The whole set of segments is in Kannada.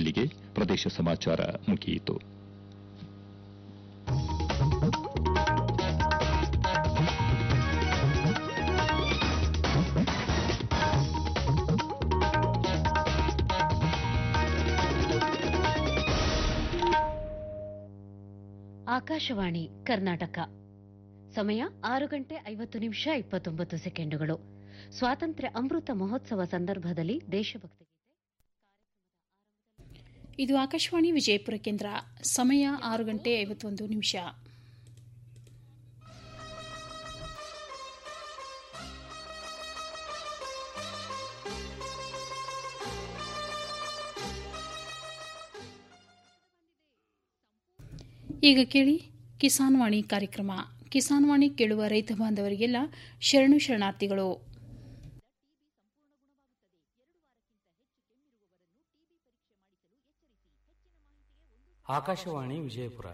ಇಲ್ಲಿಗೆ ಪ್ರದೇಶ ಸಮಾಚಾರ ಮುಗಿಯಿತು ಆಕಾಶವಾಣಿ ಕರ್ನಾಟಕ ಸಮಯ ಆರು ಗಂಟೆ ಐವತ್ತು ನಿಮಿಷ ಇಪ್ಪತ್ತೊಂಬತ್ತು ಸೆಕೆಂಡುಗಳು ಸ್ವಾತಂತ್ರ್ಯ ಅಮೃತ ಮಹೋತ್ಸವ ಸಂದರ್ಭದಲ್ಲಿ ದೇಶಭಕ್ತಿ ಇದು ಆಕಾಶವಾಣಿ ವಿಜಯಪುರ ಕೇಂದ್ರ ಸಮಯ ಆರು ಗಂಟೆ ಐವತ್ತೊಂದು ನಿಮಿಷ ಈಗ ಕೇಳಿ ಕಿಸಾನ್ ವಾಣಿ ಕಾರ್ಯಕ್ರಮ ಕಿಸಾನ್ ವಾಣಿ ಕೇಳುವ ರೈತ ಬಾಂಧವರಿಗೆಲ್ಲ ಶರಣು ಶರಣಾರ್ಥಿಗಳು ಆಕಾಶವಾಣಿ ವಿಜಯಪುರ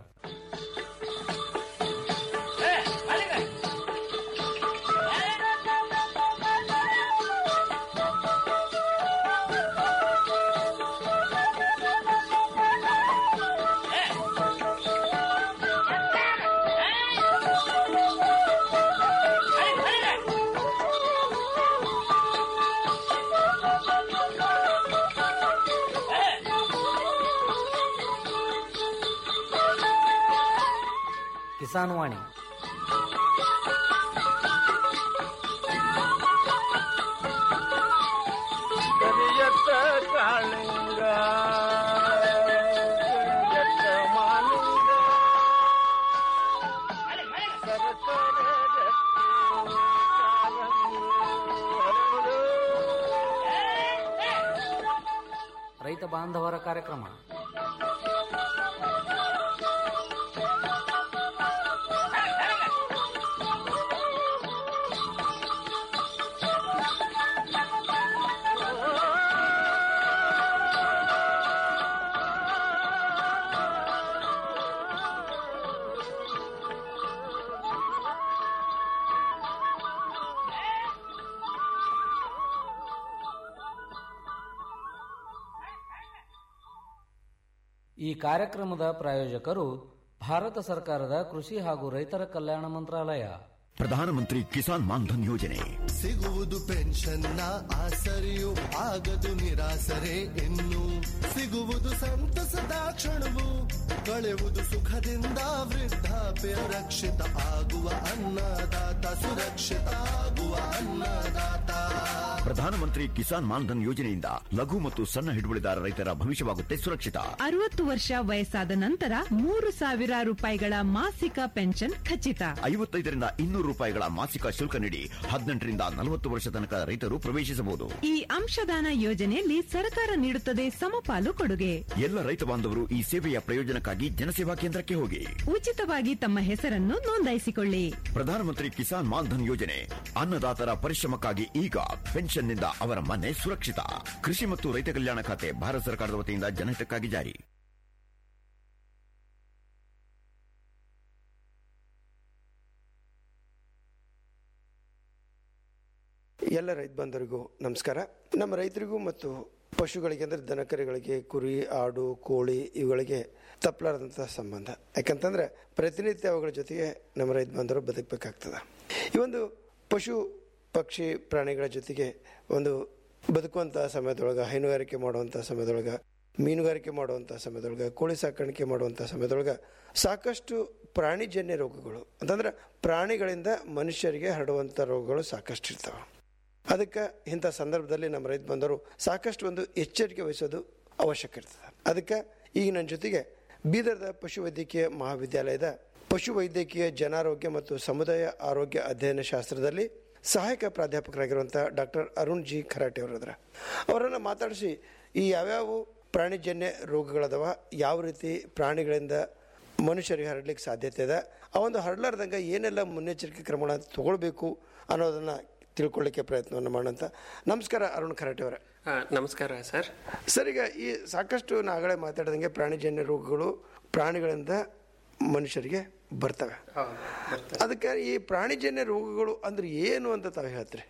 ಕಿಸಾನ್ ವಾಣಿ ಕರಿಯತ್ತ ಕಾಳಿಂಗ ಕರಿಯತ್ತ ಮಾಲಿಂಗ ಸರಸರ ರಕ್ತಿ ಕಾರಂಗಿ ಹರಡು. ರೈತ ಬಾಂಧವರ ಕಾರ್ಯಕ್ರಮ ಈ ಕಾರ್ಯಕ್ರಮದ ಪ್ರಾಯೋಜಕರು ಭಾರತ ಸರ್ಕಾರದ ಕೃಷಿ ಹಾಗೂ ರೈತರ ಕಲ್ಯಾಣ ಮಂತ್ರಾಲಯ ಪ್ರಧಾನಮಂತ್ರಿ ಕಿಸಾನ್ ಮಾನ್ಧನ್ ಯೋಜನೆ ಸಿಗುವುದು ಪೆನ್ಷನ್ನ ಆಸರೆಯು ಆಗದು ನಿರಾಸರೆ ಇನ್ನು ಸಿಗುವುದು ಸಂತಸದ ಕ್ಷಣವು ಕಳೆಯುವುದು ಸುಖದಿಂದ ವೃದ್ಧಾಪ್ಯ ರಕ್ಷಿತ ಆಗುವ ಅನ್ನದಾತ ಸುರಕ್ಷಿತ ಆಗುವ ಅನ್ನದಾತ ಪ್ರಧಾನಮಂತ್ರಿ ಕಿಸಾನ್ ಮಾನ್ಧನ್ ಯೋಜನೆಯಿಂದ ಲಘು ಮತ್ತು ಸಣ್ಣ ಹಿಡುವಳಿದಾರ ರೈತರ ಭವಿಷ್ಯವಾಗುತ್ತೆ ಸುರಕ್ಷಿತ ಅರವತ್ತು ವರ್ಷ ವಯಸ್ಸಾದ ನಂತರ ಮೂರು ಸಾವಿರ ರೂಪಾಯಿಗಳ ಮಾಸಿಕ ಪೆನ್ಷನ್ ಖಚಿತ ಐವತ್ತೈದರಿಂದ ಇನ್ನೂರು ರೂಪಾಯಿಗಳ ಮಾಸಿಕ ಶುಲ್ಕ ನೀಡಿ ಹದಿನೆಂಟರಿಂದ ನಲವತ್ತು ವರ್ಷ ತನಕ ರೈತರು ಪ್ರವೇಶಿಸಬಹುದು ಈ ಅಂಶದಾನ ಯೋಜನೆಯಲ್ಲಿ ಸರ್ಕಾರ ನೀಡುತ್ತದೆ ಸಮಪಾಲು ಕೊಡುಗೆ ಎಲ್ಲ ರೈತ ಬಾಂಧವರು ಈ ಸೇವೆಯ ಪ್ರಯೋಜನಕ್ಕಾಗಿ ಜನಸೇವಾ ಕೇಂದ್ರಕ್ಕೆ ಹೋಗಿ ಉಚಿತವಾಗಿ ತಮ್ಮ ಹೆಸರನ್ನು ನೋಂದಾಯಿಸಿಕೊಳ್ಳಿ ಪ್ರಧಾನಮಂತ್ರಿ ಕಿಸಾನ್ ಮಾನ್ಧನ್ ಯೋಜನೆ ಅನ್ನದಾತರ ಪರಿಶ್ರಮಕ್ಕಾಗಿ ಈಗ ಪೆನ್ಷನ್ನಿಂದ ಅವರ ಮನೆ ಸುರಕ್ಷಿತ ಕೃಷಿ ಮತ್ತು ರೈತ ಕಲ್ಯಾಣ ಖಾತೆ ಭಾರತ ಸರ್ಕಾರದ ವತಿಯಿಂದ ಜನಹಿತಕ್ಕಾಗಿ ಜಾರಿ ಎಲ್ಲ ರೈತ ಬಂಧುರಿಗೂ ನಮಸ್ಕಾರ ನಮ್ಮ ರೈತರಿಗೂ ಮತ್ತು ಪಶುಗಳಿಗೆ ಅಂದರೆ ದನಕರುಗಳಿಗೆ ಕುರಿ ಆಡು ಕೋಳಿ ಇವುಗಳಿಗೆ ತಪ್ಪಲಾರದಂಥ ಸಂಬಂಧ ಯಾಕಂತಂದ್ರೆ ಪ್ರತಿನಿತ್ಯ ಅವುಗಳ ಜೊತೆಗೆ ನಮ್ಮ ರೈತ ಬಂಧುರು ಬದುಕಬೇಕಾಗ್ತದೆ ಈ ಒಂದು ಪಶು ಪಕ್ಷಿ ಪ್ರಾಣಿಗಳ ಜೊತೆಗೆ ಒಂದು ಬದುಕುವಂಥ ಸಮಯದೊಳಗೆ ಹೈನುಗಾರಿಕೆ ಮಾಡುವಂಥ ಸಮಯದೊಳಗೆ ಮೀನುಗಾರಿಕೆ ಮಾಡುವಂಥ ಸಮಯದೊಳಗೆ ಕೋಳಿ ಸಾಕಾಣಿಕೆ ಮಾಡುವಂಥ ಸಮಯದೊಳಗೆ ಸಾಕಷ್ಟು ಪ್ರಾಣಿಜನ್ಯ ರೋಗಗಳು ಅಂತಂದ್ರೆ ಪ್ರಾಣಿಗಳಿಂದ ಮನುಷ್ಯರಿಗೆ ಹರಡುವಂಥ ರೋಗಗಳು ಸಾಕಷ್ಟು ಇರ್ತಾವೆ ಅದಕ್ಕೆ ಇಂಥ ಸಂದರ್ಭದಲ್ಲಿ ನಮ್ಮ ರೈತ ಬಂದವರು ಸಾಕಷ್ಟು ಒಂದು ಎಚ್ಚರಿಕೆ ವಹಿಸೋದು ಅವಶ್ಯಕ ಇರ್ತದೆ ಅದಕ್ಕೆ ಈಗ ನನ್ನ ಜೊತೆಗೆ ಬೀದರ್ದ ಪಶುವೈದ್ಯಕೀಯ ಮಹಾವಿದ್ಯಾಲಯದ ಪಶುವೈದ್ಯಕೀಯ ಜನಾರೋಗ್ಯ ಮತ್ತು ಸಮುದಾಯ ಆರೋಗ್ಯ ಅಧ್ಯಯನ ಶಾಸ್ತ್ರದಲ್ಲಿ ಸಹಾಯಕ ಪ್ರಾಧ್ಯಾಪಕರಾಗಿರುವಂಥ ಡಾಕ್ಟರ್ ಅರುಣ್ ಜಿ ಖರಾಟೆ ಅವರದ್ರ ಅವರನ್ನು ಮಾತಾಡಿಸಿ ಈ ಯಾವ್ಯಾವ ಪ್ರಾಣಿಜನ್ಯ ರೋಗಗಳದವ ಯಾವ ರೀತಿ ಪ್ರಾಣಿಗಳಿಂದ ಮನುಷ್ಯರಿಗೆ ಹರಡ್ಲಿಕ್ಕೆ ಸಾಧ್ಯತೆ ಇದೆ ಆ ಒಂದು ಹರಡ್ಲಾರ್ದಂಗೆ ಏನೆಲ್ಲ ಮುನ್ನೆಚ್ಚರಿಕೆ ಕ್ರಮಗಳನ್ನು ತಗೊಳ್ಬೇಕು ಅನ್ನೋದನ್ನು ತಿಳ್ಕೊಳ್ಳಿಕ್ಕೆ ಪ್ರಯತ್ನವನ್ನು ಮಾಡೋಂಥ ನಮಸ್ಕಾರ ಅರುಣ್ ಖರಾಟೆ ಅವರೇ ಆ, ನಮಸ್ಕಾರ ಸರ್ ಸರ್ ಈಗ ಈ ಸಾಕಷ್ಟು ನಾಗಳೇ ಮಾತಾಡಿದಂಗೆ ಪ್ರಾಣಿಜನ್ಯ ರೋಗಗಳು ಪ್ರಾಣಿಗಳಿಂದ ಮನುಷ್ಯರಿಗೆ ಬರ್ತವೆ ಅದಕ್ಕೆ ಈ ಪ್ರಾಣಿಜನ್ಯ ರೋಗಗಳು ಅಂದ್ರೆ ಏನು ಅಂತ ತಾವು ಹೇಳ್ತೀರಿ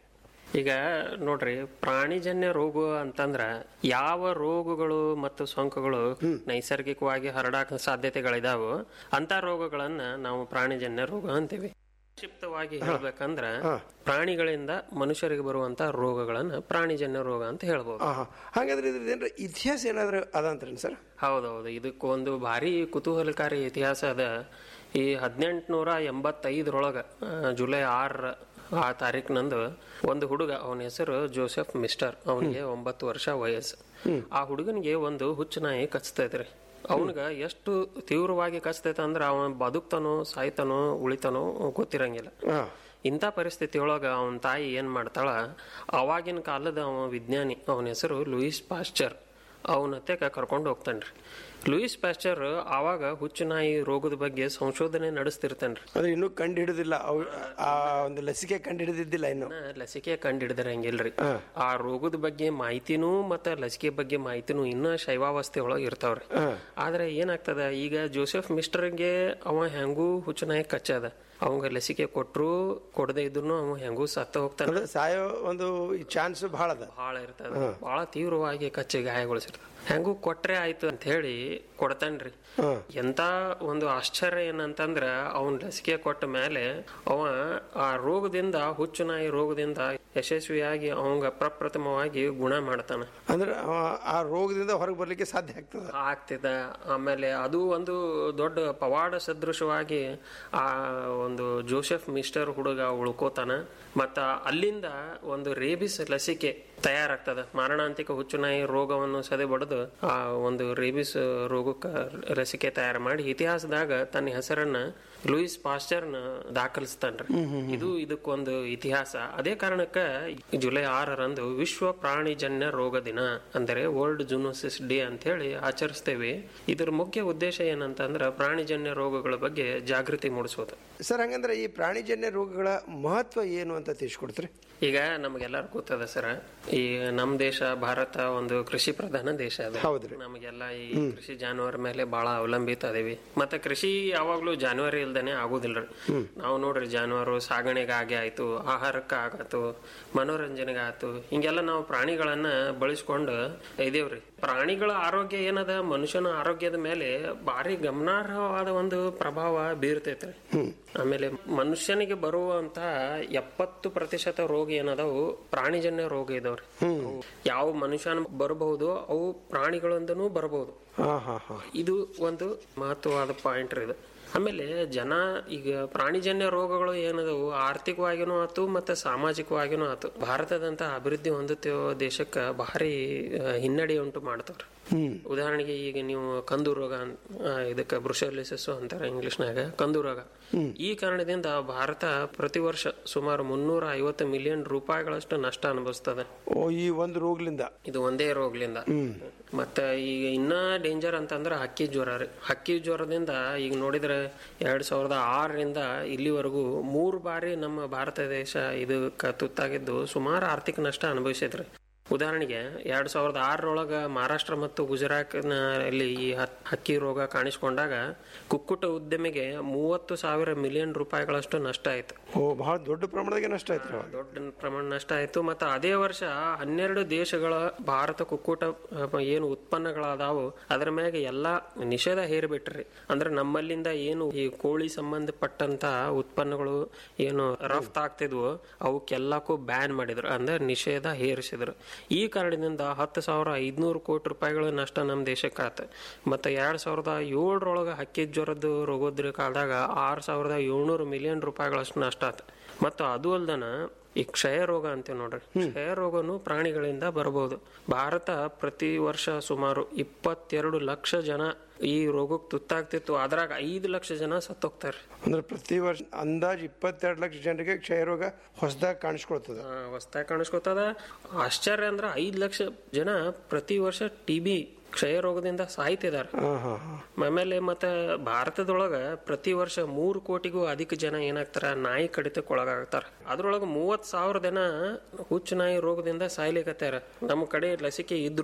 ಈಗ ನೋಡ್ರಿ ಪ್ರಾಣಿಜನ್ಯ ರೋಗ ಅಂತಂದ್ರ ಯಾವ ರೋಗಗಳು ಮತ್ತು ಸೋಂಕುಗಳು ನೈಸರ್ಗಿಕವಾಗಿ ಹರಡಾಕ ಸಾಧ್ಯತೆಗಳಿದಾವೋ ಅಂತ ರೋಗಗಳನ್ನ ನಾವು ಪ್ರಾಣಿಜನ್ಯ ರೋಗ ಅಂತೀವಿ ಸಂಕ್ಷಿಪ್ತವಾಗಿ ಹೇಳ್ಬೇಕಂದ್ರ ಪ್ರಾಣಿಗಳಿಂದ ಮನುಷ್ಯರಿಗೆ ಬರುವಂತ ರೋಗಗಳನ್ನ ಪ್ರಾಣಿಜನ್ಯ ರೋಗ ಅಂತ ಹೇಳ್ಬೋದು ಹಾ ಹಾ ಹಾಗಾದ್ರೆ ಇದ್ರದ್ದು ಏನಾರ ಇತಿಹಾಸ ಏನಾದ್ರು ಅದಂತ್ರೇನು ಸರ್ ಹೌದೌದು ಇದಕ್ಕೊಂದು ಭಾರಿ ಕುತೂಹಲಕಾರಿ ಇತಿಹಾಸ ಅದ ಈ ಹದಿನೆಂಟುನೂರ ಎಂಬತ್ತೈದರೊಳಗ ಆ, ಜುಲೈ ಆರ ಆ ತಾರೀಕಿನಂದು ಒಂದು ಹುಡುಗ ಅವನ ಹೆಸರು ಜೋಸೆಫ್ ಮಿಸ್ಟರ್ ಅವನಿಗೆ ಒಂಬತ್ತು ವರ್ಷ ವಯಸ್ಸು ಆ ಹುಡುಗನಿಗೆ ಒಂದು ಹುಚ್ಚು ನಾಯಿ ಕಚ್ತೈತ್ರಿ ಅವನಿಗ ಎಷ್ಟು ತೀವ್ರವಾಗಿ ಕಚ್ತೈತೆ ಅಂದ್ರೆ ಅವನ್ ಬದುಕ್ತಾನೋ ಸಾಯ್ತಾನೋ ಉಳಿತಾನೋ ಗೊತ್ತಿರಂಗಿಲ್ಲ ಇಂಥ ಪರಿಸ್ಥಿತಿಯೊಳಗ ಅವನ ತಾಯಿ ಏನ್ ಮಾಡ್ತಾಳ ಅವಾಗಿನ ಕಾಲದ ಅವ ವಿಜ್ಞಾನಿ ಅವನ ಹೆಸರು ಲೂಯಿಸ್ ಪಾಶ್ಚರ್ ಅವನತ್ತೆ ಕರ್ಕೊಂಡು ಹೋಗ್ತಾನ್ರಿ ಲೂಯಿಸ್ ಪಾಶ್ಚರ್ ಆವಾಗ ಹುಚ್ಚು ನಾಯಿ ರೋಗದ ಬಗ್ಗೆ ಸಂಶೋಧನೆ ನಡೆಸ್ತಿರ್ತಾನ್ರಿ ಅಂದ್ರೆ ಇನ್ನೂ ಕಂಡು ಹಿಡಿದಿಲ್ಲ ಅವು ಆ ಒಂದು ಲಸಿಕೆ ಕಂಡು ಹಿಡಿದಿದ್ದಿಲ್ಲ ಇನ್ನು ಇನ್ನ ಲಸಿಕೆ ಕಂಡಿಡಿದ್ರಂಗಿಲ್ರಿ ಆ ರೋಗದ ಬಗ್ಗೆ ಮಾಹಿತಿನೂ ಮತ್ತ ಲಸಿಕೆ ಬಗ್ಗೆ ಮಾಹಿತಿನೂ ಇನ್ನ ಶೈವಾವಸ್ಥೆ ಒಳಗ ಇರ್ತಾವ್ರಿ ಆದ್ರೆ ಏನಾಗ್ತದ ಈಗ ಜೋಸೆಫ್ ಮಿಸ್ಟರ್ಗೆ ಅವ ಹೆಂಗೂ ಹುಚ್ಚುನಾಯಿ ಕಚ್ಚದ ಅವಂಗ ಲಸಿಕೆ ಕೊಟ್ರು ಕೊಡದೆ ಇದ್ರು ಅವ ಹೆಂಗೂ ಸತ್ತ ಹೋಗ್ತಾನ ಅಂದ್ರೆ ಸಾಯೋ ಒಂದು ಚಾನ್ಸ್ ಬಹಳ ಅದ ಬಹಳ ಇರ್ತದ ಬಹಳ ತೀವ್ರವಾಗಿ ಕಚ್ಚಿ ಗಾಯಗೊಳಿಸಿರ್ತದ ಹೆಂಗೂ ಕೊಟ್ರೆ ಆಯ್ತು ಅಂತ ಹೇಳಿ ಕೊಡ್ತಾನ್ರಿ ಎಂತ ಒಂದು ಆಶ್ಚರ್ಯ ಏನಂತಂದ್ರ ಅವನ್ ಲಸಿಕೆ ಕೊಟ್ಟ ಮೇಲೆ ಅವ ಆ ರೋಗದಿಂದ ಹುಚ್ಚು ನಾಯಿ ರೋಗದಿಂದ ಯಶಸ್ವಿಯಾಗಿ ಅವಂಗ ಪ್ರಪ್ರಥಮವಾಗಿ ಗುಣ ಮಾಡ್ತಾನ ಅಂದ್ರೆ ಅವ ಆ ರೋಗದಿಂದ ಹೊರಗೆ ಬರ್ಲಿಕ್ಕೆ ಸಾಧ್ಯ ಆಗ್ತದ ಆಗ್ತಿದ ಆಮೇಲೆ ಅದು ಒಂದು ದೊಡ್ಡ ಪವಾಡ ಸದೃಶವಾಗಿ ಆ ಒಂದು ಜೋಸೆಫ್ ಮಿಸ್ಟರ್ ಹುಡುಗ ಉಳ್ಕೋತಾನ ಮತ್ತ ಅಲ್ಲಿಂದ ಒಂದು ರೇಬಿಸ್ ಲಸಿಕೆ ತಯಾರಾಗ್ತದ ಮಾರಣಾಂತಿಕ ಹುಚ್ಚುನಾಯಿ ರೋಗವನ್ನು ಸದೆಬಡಿದು ಆ ಒಂದು ರೇಬಿಸ್ ರೋಗಕ್ಕ ಲಸಿಕೆ ತಯಾರು ಮಾಡಿ ಇತಿಹಾಸದಾಗ ತನ್ನ ಹೆಸರನ್ನ ಲೂಯಿಸ್ ಪಾಶ್ಚರ್ನ ದಾಖಲಿಸ್ತಾನ್ರಿ ಇದು ಇದಕ್ಕೊಂದು ಇತಿಹಾಸ ಅದೇ ಕಾರಣಕ್ಕ ಜುಲೈ ಆರರಂದು ವಿಶ್ವ ಪ್ರಾಣಿಜನ್ಯ ರೋಗ ದಿನ ಅಂದರೆ ವರ್ಲ್ಡ್ ಜೂನೋಸಿಸ್ ಡೇ ಅಂತ ಹೇಳಿ ಆಚರಿಸ್ತೇವೆ ಇದರ ಮುಖ್ಯ ಉದ್ದೇಶ ಏನಂತಂದ್ರ ಪ್ರಾಣಿಜನ್ಯ ರೋಗಗಳ ಬಗ್ಗೆ ಜಾಗೃತಿ ಮೂಡಿಸೋದು ಸರ್ ಹಂಗಂದ್ರೆ ಈ ಪ್ರಾಣಿಜನ್ಯ ರೋಗಗಳ ಮಹತ್ವ ಏನು ಅಂತ ತಿಳಿಸ್ಕೊಡ್ತೀರಿ ಈಗ ನಮಗೆಲ್ಲರೂ ಗೊತ್ತದ ಸರ್ ಈ ನಮ್ ದೇಶ ಭಾರತ ಒಂದು ಕೃಷಿ ಪ್ರಧಾನ ದೇಶ ಅದ ಹೌದ್ರಿ. ನಮಗೆಲ್ಲ ಈ ಕೃಷಿ ಜಾನುವಾರು ಮೇಲೆ ಬಹಳ ಅವಲಂಬಿತ ಅದೇವಿ ಮತ್ತೆ ಕೃಷಿ ಯಾವಾಗ್ಲೂ ಜಾನುವಾರು ಇಲ್ದೇನೆ ಆಗುದಿಲ್ರಿ ನಾವು ನೋಡ್ರಿ ಜಾನುವಾರು ಸಾಗಣೆಗಾಗಿ ಆಯ್ತು ಆಹಾರಕ್ಕೆ ಆಗತ್ತು ಮನೋರಂಜನೆಗೆ ಆಯ್ತು ಹಿಂಗೆಲ್ಲ ನಾವು ಪ್ರಾಣಿಗಳನ್ನ ಬಳಸ್ಕೊಂಡು ಇದೇವ್ರಿ ಪ್ರಾಣಿಗಳ ಆರೋಗ್ಯ ಏನದ ಮನುಷ್ಯನ ಆರೋಗ್ಯದ ಮೇಲೆ ಭಾರಿ ಗಮನಾರ್ಹವಾದ ಒಂದು ಪ್ರಭಾವ ಬೀರ್ತೈತ್ರಿ ಆಮೇಲೆ ಮನುಷ್ಯನಿಗೆ ಬರುವಂತ ಎಪ್ಪತ್ತು ಪ್ರತಿಶತ ರೋಗ ಏನದಾವು ಪ್ರಾಣಿಜನ್ಯ ರೋಗ ಇದಾವ್ರಿ ಅವು ಯಾವ ಮನುಷ್ಯನ ಬರಬಹುದು ಅವು ಪ್ರಾಣಿಗಳಿಂದನೂ ಬರಬಹುದು ಹಾ ಹಾ ಹಾ ಇದು ಒಂದು ಮಹತ್ವವಾದ ಪಾಯಿಂಟ್ ರೀ ಇದು ಆಮೇಲೆ ಜನ ಈಗ ಪ್ರಾಣಿಜನ್ಯ ರೋಗಗಳು ಏನದವು ಆರ್ಥಿಕವಾಗಿನೂ ಆತು ಮತ್ತೆ ಸಾಮಾಜಿಕವಾಗಿನೂ ಆತು ಭಾರತದಂತ ಅಭಿವೃದ್ಧಿ ಹೊಂದುತ್ತಿರೋ ದೇಶಕ್ಕ ಭಾರಿ ಆ, ಹಿನ್ನಡೆ ಉಂಟು ಮಾಡ್ತಾವ್ರಿ ಉದಾಹರಣೆಗೆ ಈಗ ನೀವು ಕಂದು ರೋಗ ಅನ್- ಆ, ಇದಕ್ಕ ಬ್ರುಷಲಿಸಿಸ್ ಅಂತಾರೆ ಇಂಗ್ಲಿಷ್ನಾಗ ಕಂದು ರೋಗ ಈ ಕಾರಣದಿಂದ ಭಾರತ ಪ್ರತಿ ವರ್ಷ ಸುಮಾರು ಮುನ್ನೂರ ಐವತ್ತು ಮಿಲಿಯನ್ ರೂಪಾಯಿಗಳಷ್ಟು ನಷ್ಟ ಅನುಭವಿಸ್ತದೆ ಓ ಈ ಒಂದು ರೋಗಲಿಂದ ಇದು ಒಂದೇ ರೋಗಲಿಂದ ಮತ್ತ ಈಗ ಇನ್ನ ಡೇಂಜರ್ ಅಂತಂದ್ರ ಹಕ್ಕಿ ಜ್ವರ ರೀ ಹಕ್ಕಿ ಜ್ವರದಿಂದ ಈಗ ನೋಡಿದ್ರೆ ಎರಡ್ ಸಾವಿರದ ಆರರಿಂದ ಇಲ್ಲಿವರೆಗೂ ಮೂರು ಬಾರಿ ನಮ್ಮ ಭಾರತ ದೇಶ ಇದಕ್ಕ ತುತ್ತಾಗಿದ್ದು ಸುಮಾರು ಆರ್ಥಿಕ ನಷ್ಟ ಅನುಭವಿಸಿದ್ರಿ ಉದಾಹರಣೆಗೆ ಎರಡ್ ಸಾವಿರದ ಆರರೊಳಗ ಮಹಾರಾಷ್ಟ್ರ ಮತ್ತು ಗುಜರಾತ್ ಅಲ್ಲಿ ಈ ಹತ್- ಹಕ್ಕಿ ರೋಗ ಕಾಣಿಸ್ಕೊಂಡಾಗ ಕುಕ್ಕುಟ ಉದ್ಯಮಿಗೆ ಮೂವತ್ತು ಸಾವಿರ ಮಿಲಿಯನ್ ರೂಪಾಯಿಗಳಷ್ಟು ನಷ್ಟ ಆಯ್ತು ಓ ಬಹಳ ದೊಡ್ಡ ಪ್ರಮಾಣದಾಗ ನಷ್ಟ ಆಯ್ತು ಅವಾಗ. ದೊಡ್ಡ ಪ್ರಮಾಣ ನಷ್ಟ ಆಯ್ತು ಮತ್ತು ಅದೇ ವರ್ಷ ಹನ್ನೆರಡು ದೇಶಗಳ ಭಾರತ ಕುಕ್ಕುಟ ಅಹ್, ಏನು ಉತ್ಪನ್ನಗಳದಾವು ಅದರ ಮ್ಯಾಗ ಎಲ್ಲಾ ನಿಷೇಧ ಹೇರಿಬಿಟ್ರಿ ಅಂದ್ರೆ ನಮ್ಮಲ್ಲಿಂದ ಏನು ಈ ಕೋಳಿ ಸಂಬಂಧಪಟ್ಟಂತ ಉತ್ಪನ್ನಗಳು ಏನು ರಫ್ತಾಗ್ತಿದ್ವು ಅವಕ್ಕೆಲ್ಲಕ್ಕೂ ಬ್ಯಾನ್ ಮಾಡಿದ್ರು ಅಂದ್ರೆ ನಿಷೇಧ ಹೇರಿಸಿದ್ರು ಈ ಕಾರಣದಿಂದ ಹತ್ತು ಸಾವಿರ ಐದ್ನೂರು ಕೋಟಿ ರೂಪಾಯಿಗಳ ನಷ್ಟ ನಮ್ಮ ದೇಶಕ್ಕೆ ಆತ ಮತ್ತೆ ಎರಡ್ ಸಾವಿರದ ಏಳರೊಳಗ ಹಕ್ಕಿ ಜ್ವರದ್ದು ರೋಗೋದ್ರ ಕಾಲದಾಗ ಆರ್ ಸಾವಿರದ ಏಳ್ನೂರು ಮಿಲಿಯನ್ ರೂಪಾಯಿಗಳಷ್ಟು ನಷ್ಟ ಆತ ಮತ್ತು ಅದು ಅಲ್ದನ ಈ ಕ್ಷಯ ರೋಗ ಅಂತೀವಿ ನೋಡ್ರಿ ಕ್ಷಯ ರೋಗನು ಪ್ರಾಣಿಗಳಿಂದ ಬರಬಹುದು ಭಾರತ ಪ್ರತಿ ವರ್ಷ ಸುಮಾರು ಇಪ್ಪತ್ತೆರಡು ಲಕ್ಷ ಜನ ಈ ರೋಗಕ್ಕೆ ತುತ್ತಾಗ್ತಿತ್ತು ಅದ್ರಾಗ ಐದು ಲಕ್ಷ ಜನ ಸತ್ತೋಗ್ತಾರೆ ಅಂದ್ರೆ ಪ್ರತಿ ವರ್ಷ ಅಂದಾಜ್ ಇಪ್ಪತ್ತೆರಡು ಲಕ್ಷ ಜನರಿಗೆ ಕ್ಷಯ ರೋಗ ಹೊಸದಾಗಿ ಕಾಣಿಸ್ಕೊಳ್ತದ ಹೊಸ್ದಾಗಿ ಕಾಣಿಸ್ಕೊತದ ಆಶ್ಚರ್ಯ ಅಂದ್ರ ಐದ್ ಲಕ್ಷ ಜನ ಪ್ರತಿ ವರ್ಷ ಟಿ ಬಿ ಕ್ಷಯ ರೋಗದಿಂದ ಸಾಯ್ತಿದಾರೆ ಹಾ ಹಾ ಹಾ ಆಮೇಲೆ ಮತ್ತ ಭಾರತದೊಳಗ ಪ್ರತಿ ವರ್ಷ ಮೂರು ಕೋಟಿಗೂ ಅಧಿಕ ಜನ ಏನಾಗ್ತಾರ ನಾಯಿ ಕಡಿತಕ್ಕೆ ಒಳಗಾಗ್ತಾರ ಅದ್ರೊಳಗ ಮೂವತ್ ಸಾವಿರ ಜನ ಹುಚ್ಚು ನಾಯಿ ರೋಗದಿಂದ ಸಾಯ್ಲಿಕತ್ತಾರ ನಮ್ಮ ಕಡೆ ಲಸಿಕೆ ಇದ್ರೂನು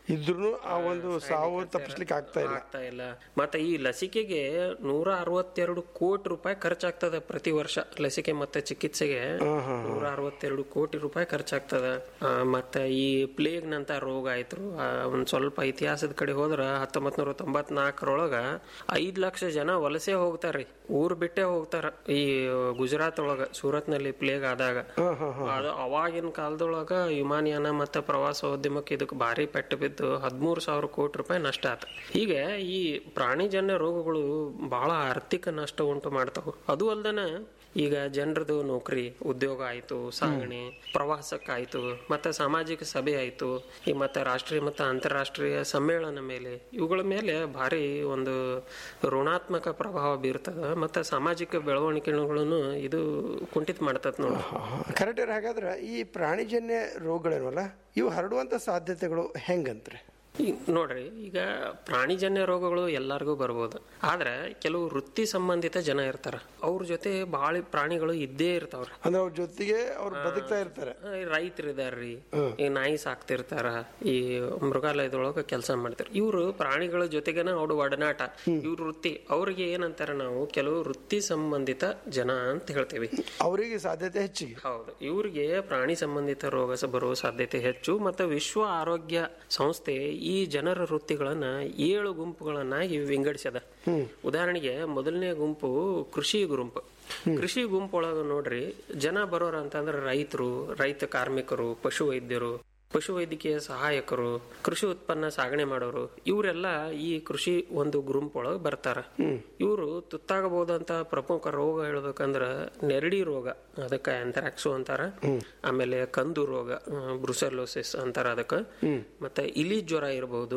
ಇದ್ರೂ ಆ ಒಂದು ಸಾವು ತಪ್ಪಿಸ್ಲಿಕ್ಕೆ ಆಗ್ತಾ ಇಲ್ಲ ಆಗ್ತಾ ಇಲ್ಲ ಮತ್ತೆ ಈ ಲಸಿಕೆಗೆ ನೂರ ಅರವತ್ತೆರಡು ಕೋಟಿ ರೂಪಾಯಿ ಖರ್ಚಾಗ್ತದೆ ಪ್ರತಿ ವರ್ಷ ಲಸಿಕೆ ಮತ್ತೆ ಚಿಕಿತ್ಸೆಗೆ ನೂರ ಅರವತ್ತೆರಡು ಕೋಟಿ ರೂಪಾಯಿ ಖರ್ಚಾಗ್ತದ ಆ, ಮತ್ತೆ ಈ ಪ್ಲೇಗ್ ನಂತ ರೋಗ ಆಯ್ತು ಆ, ಒಂದ್ ಸ್ವಲ್ಪ ಇತಿಹಾಸದ ಕಡೆ ಹೋದ್ರ ಹತ್ತೊಂಬತ್ ನೂರ ತೊಂಬತ್ನಾಲ್ಕರೊಳಗ ಐದ್ ಲಕ್ಷ ಜನ ವಲಸೆ ಹೋಗ್ತಾರ್ರಿ ಊರ್ ಬಿಟ್ಟೆ ಹೋಗ್ತಾರ ಈ ಗುಜರಾತ್ ಒಳಗ ಸೂರತ್ ನಲ್ಲಿ ಪ್ಲೇಗ್ ಆದಾಗ ಅದು ಅವಾಗಿನ ಕಾಲದೊಳಗ ವಿಮಾನಯಾನ ಮತ್ತೆ ಪ್ರವಾಸೋದ್ಯಮಕ್ಕೆ ಇದಕ್ಕೆ ಭಾರಿ ಪೆಟ್ಟು ಬಿದ್ದು ಹದಿಮೂರು ಸಾವಿರ ಕೋಟಿ ರೂಪಾಯಿ ನಷ್ಟ ಆತ ಹೀಗೆ ಈ ಪ್ರಾಣಿಜನ್ಯ ರೋಗಗಳು ಬಹಳ ಆರ್ಥಿಕ ನಷ್ಟ ಉಂಟು ಮಾಡ್ತಾವ ಅದು ಅಲ್ದನ ಈಗ ಜನರದು ನೌಕರಿ ಉದ್ಯೋಗ ಆಯ್ತು ಸಾಗಣೆ ಪ್ರವಾಸಕ್ಕಾಯ್ತು ಮತ್ತೆ ಸಾಮಾಜಿಕ ಸಭೆ ಆಯ್ತು ಈ ಮತ್ತೆ ರಾಷ್ಟ್ರೀಯ ಮತ್ತು ಅಂತಾರಾಷ್ಟ್ರೀಯ ಸಮ್ಮೇಳನ ಮೇಲೆ ಇವುಗಳ ಮೇಲೆ ಭಾರಿ ಒಂದು ಋಣಾತ್ಮಕ ಪ್ರಭಾವ ಬೀರ್ತದ ಮತ್ತೆ ಸಾಮಾಜಿಕ ಬೆಳವಣಿಗೆಗಳನ್ನು ಇದು ಕುಂಠಿತ ಮಾಡ್ತದ ನೋಡಿ ಕರೆಕ್ಟ್ ಹಾಗಾದ್ರೆ ಈ ಪ್ರಾಣಿಜನ್ಯ ರೋಗಗಳೇನಲ್ಲ ಇವು ಹರಡುವಂತ ಸಾಧ್ಯತೆಗಳು ಹೆಂಗಂತ್ರೆ ಈ ನೋಡ್ರಿ ಈಗ ಪ್ರಾಣಿಜನ್ಯ ರೋಗಗಳು ಎಲ್ಲರಿಗೂ ಬರ್ಬೋದು ಆದ್ರೆ ಕೆಲವು ವೃತ್ತಿ ಸಂಬಂಧಿತ ಜನ ಇರ್ತಾರ ಅವ್ರ ಜೊತೆ ಬಾಳ ಪ್ರಾಣಿಗಳು ಇದ್ದೇ ಇರ್ತಾವ್ರಿ ಅಂದ್ರೆ ಅವ್ರ ಜೊತೆಗೆ ಅವ್ರು ಬದುಕ್ತಾ ಇರ್ತಾರೆ ರೈತರು ಇದಾರ್ರಿ ಈ ನಾಯಿ ಸಾಕ್ತಿರ್ತಾರ ಈ ಮೃಗಾಲಯದೊಳಗ ಕೆಲಸ ಮಾಡ್ತಾರ ಇವ್ರು ಪ್ರಾಣಿಗಳ ಜೊತೆಗೇನ ಅವ್ರ ಒಡನಾಟ ಇವ್ರ ವೃತ್ತಿ ಅವ್ರಿಗೆ ಏನಂತಾರ ನಾವು ಕೆಲವು ವೃತ್ತಿ ಸಂಬಂಧಿತ ಜನ ಅಂತ ಹೇಳ್ತೇವಿ ಅವರಿಗೆ ಸಾಧ್ಯತೆ ಹೆಚ್ಚಿಗೆ ಹೌದು ಇವ್ರಿಗೆ ಪ್ರಾಣಿ ಸಂಬಂಧಿತ ರೋಗ ಸ- ಬರುವ ಸಾಧ್ಯತೆ ಹೆಚ್ಚು ಮತ್ತು ವಿಶ್ವ ಆರೋಗ್ಯ ಸಂಸ್ಥೆ ಈ ಜನರ ವೃತ್ತಿಗಳನ್ನ ಏಳು ಗುಂಪುಗಳನ್ನಾಗಿ ವಿಂಗಡಿಸ್ಯದ ಉದಾಹರಣೆಗೆ ಮೊದಲನೇ ಗುಂಪು ಕೃಷಿ ಗುಂಪು ಕೃಷಿ ಗುಂಪೊಳಗ ನೋಡ್ರಿ ಜನ ಬರೋರು ಅಂತಂದ್ರೆ ರೈತರು ರೈತ ಕಾರ್ಮಿಕರು ಪಶು ವೈದ್ಯರು ಪಶುವೈದ್ಯಕೀಯ ಸಹಾಯಕರು ಕೃಷಿ ಉತ್ಪನ್ನ ಸಾಗಣೆ ಮಾಡೋರು ಇವರೆಲ್ಲ ಈ ಕೃಷಿ ಒಂದು ಗ್ರೂಪ್ ಒಳಗೆ ಬರ್ತಾರ ಇವರು ತುತ್ತಾಗಬಹುದಂತ ಪ್ರಮುಖ ರೋಗ ಹೇಳ್ಬೇಕಂದ್ರ ನೆರಡಿ ರೋಗ ಅದಕ್ಕ ಆಂಥ್ರಾಕ್ಸು ಅಂತಾರ ಆಮೇಲೆ ಕಂದು ರೋಗ ಬ್ರುಸೆಲ್ಲೋಸಿಸ್ ಅಂತಾರ ಅದಕ್ಕ ಮತ್ತೆ ಇಲಿ ಜ್ವರ ಇರಬಹುದು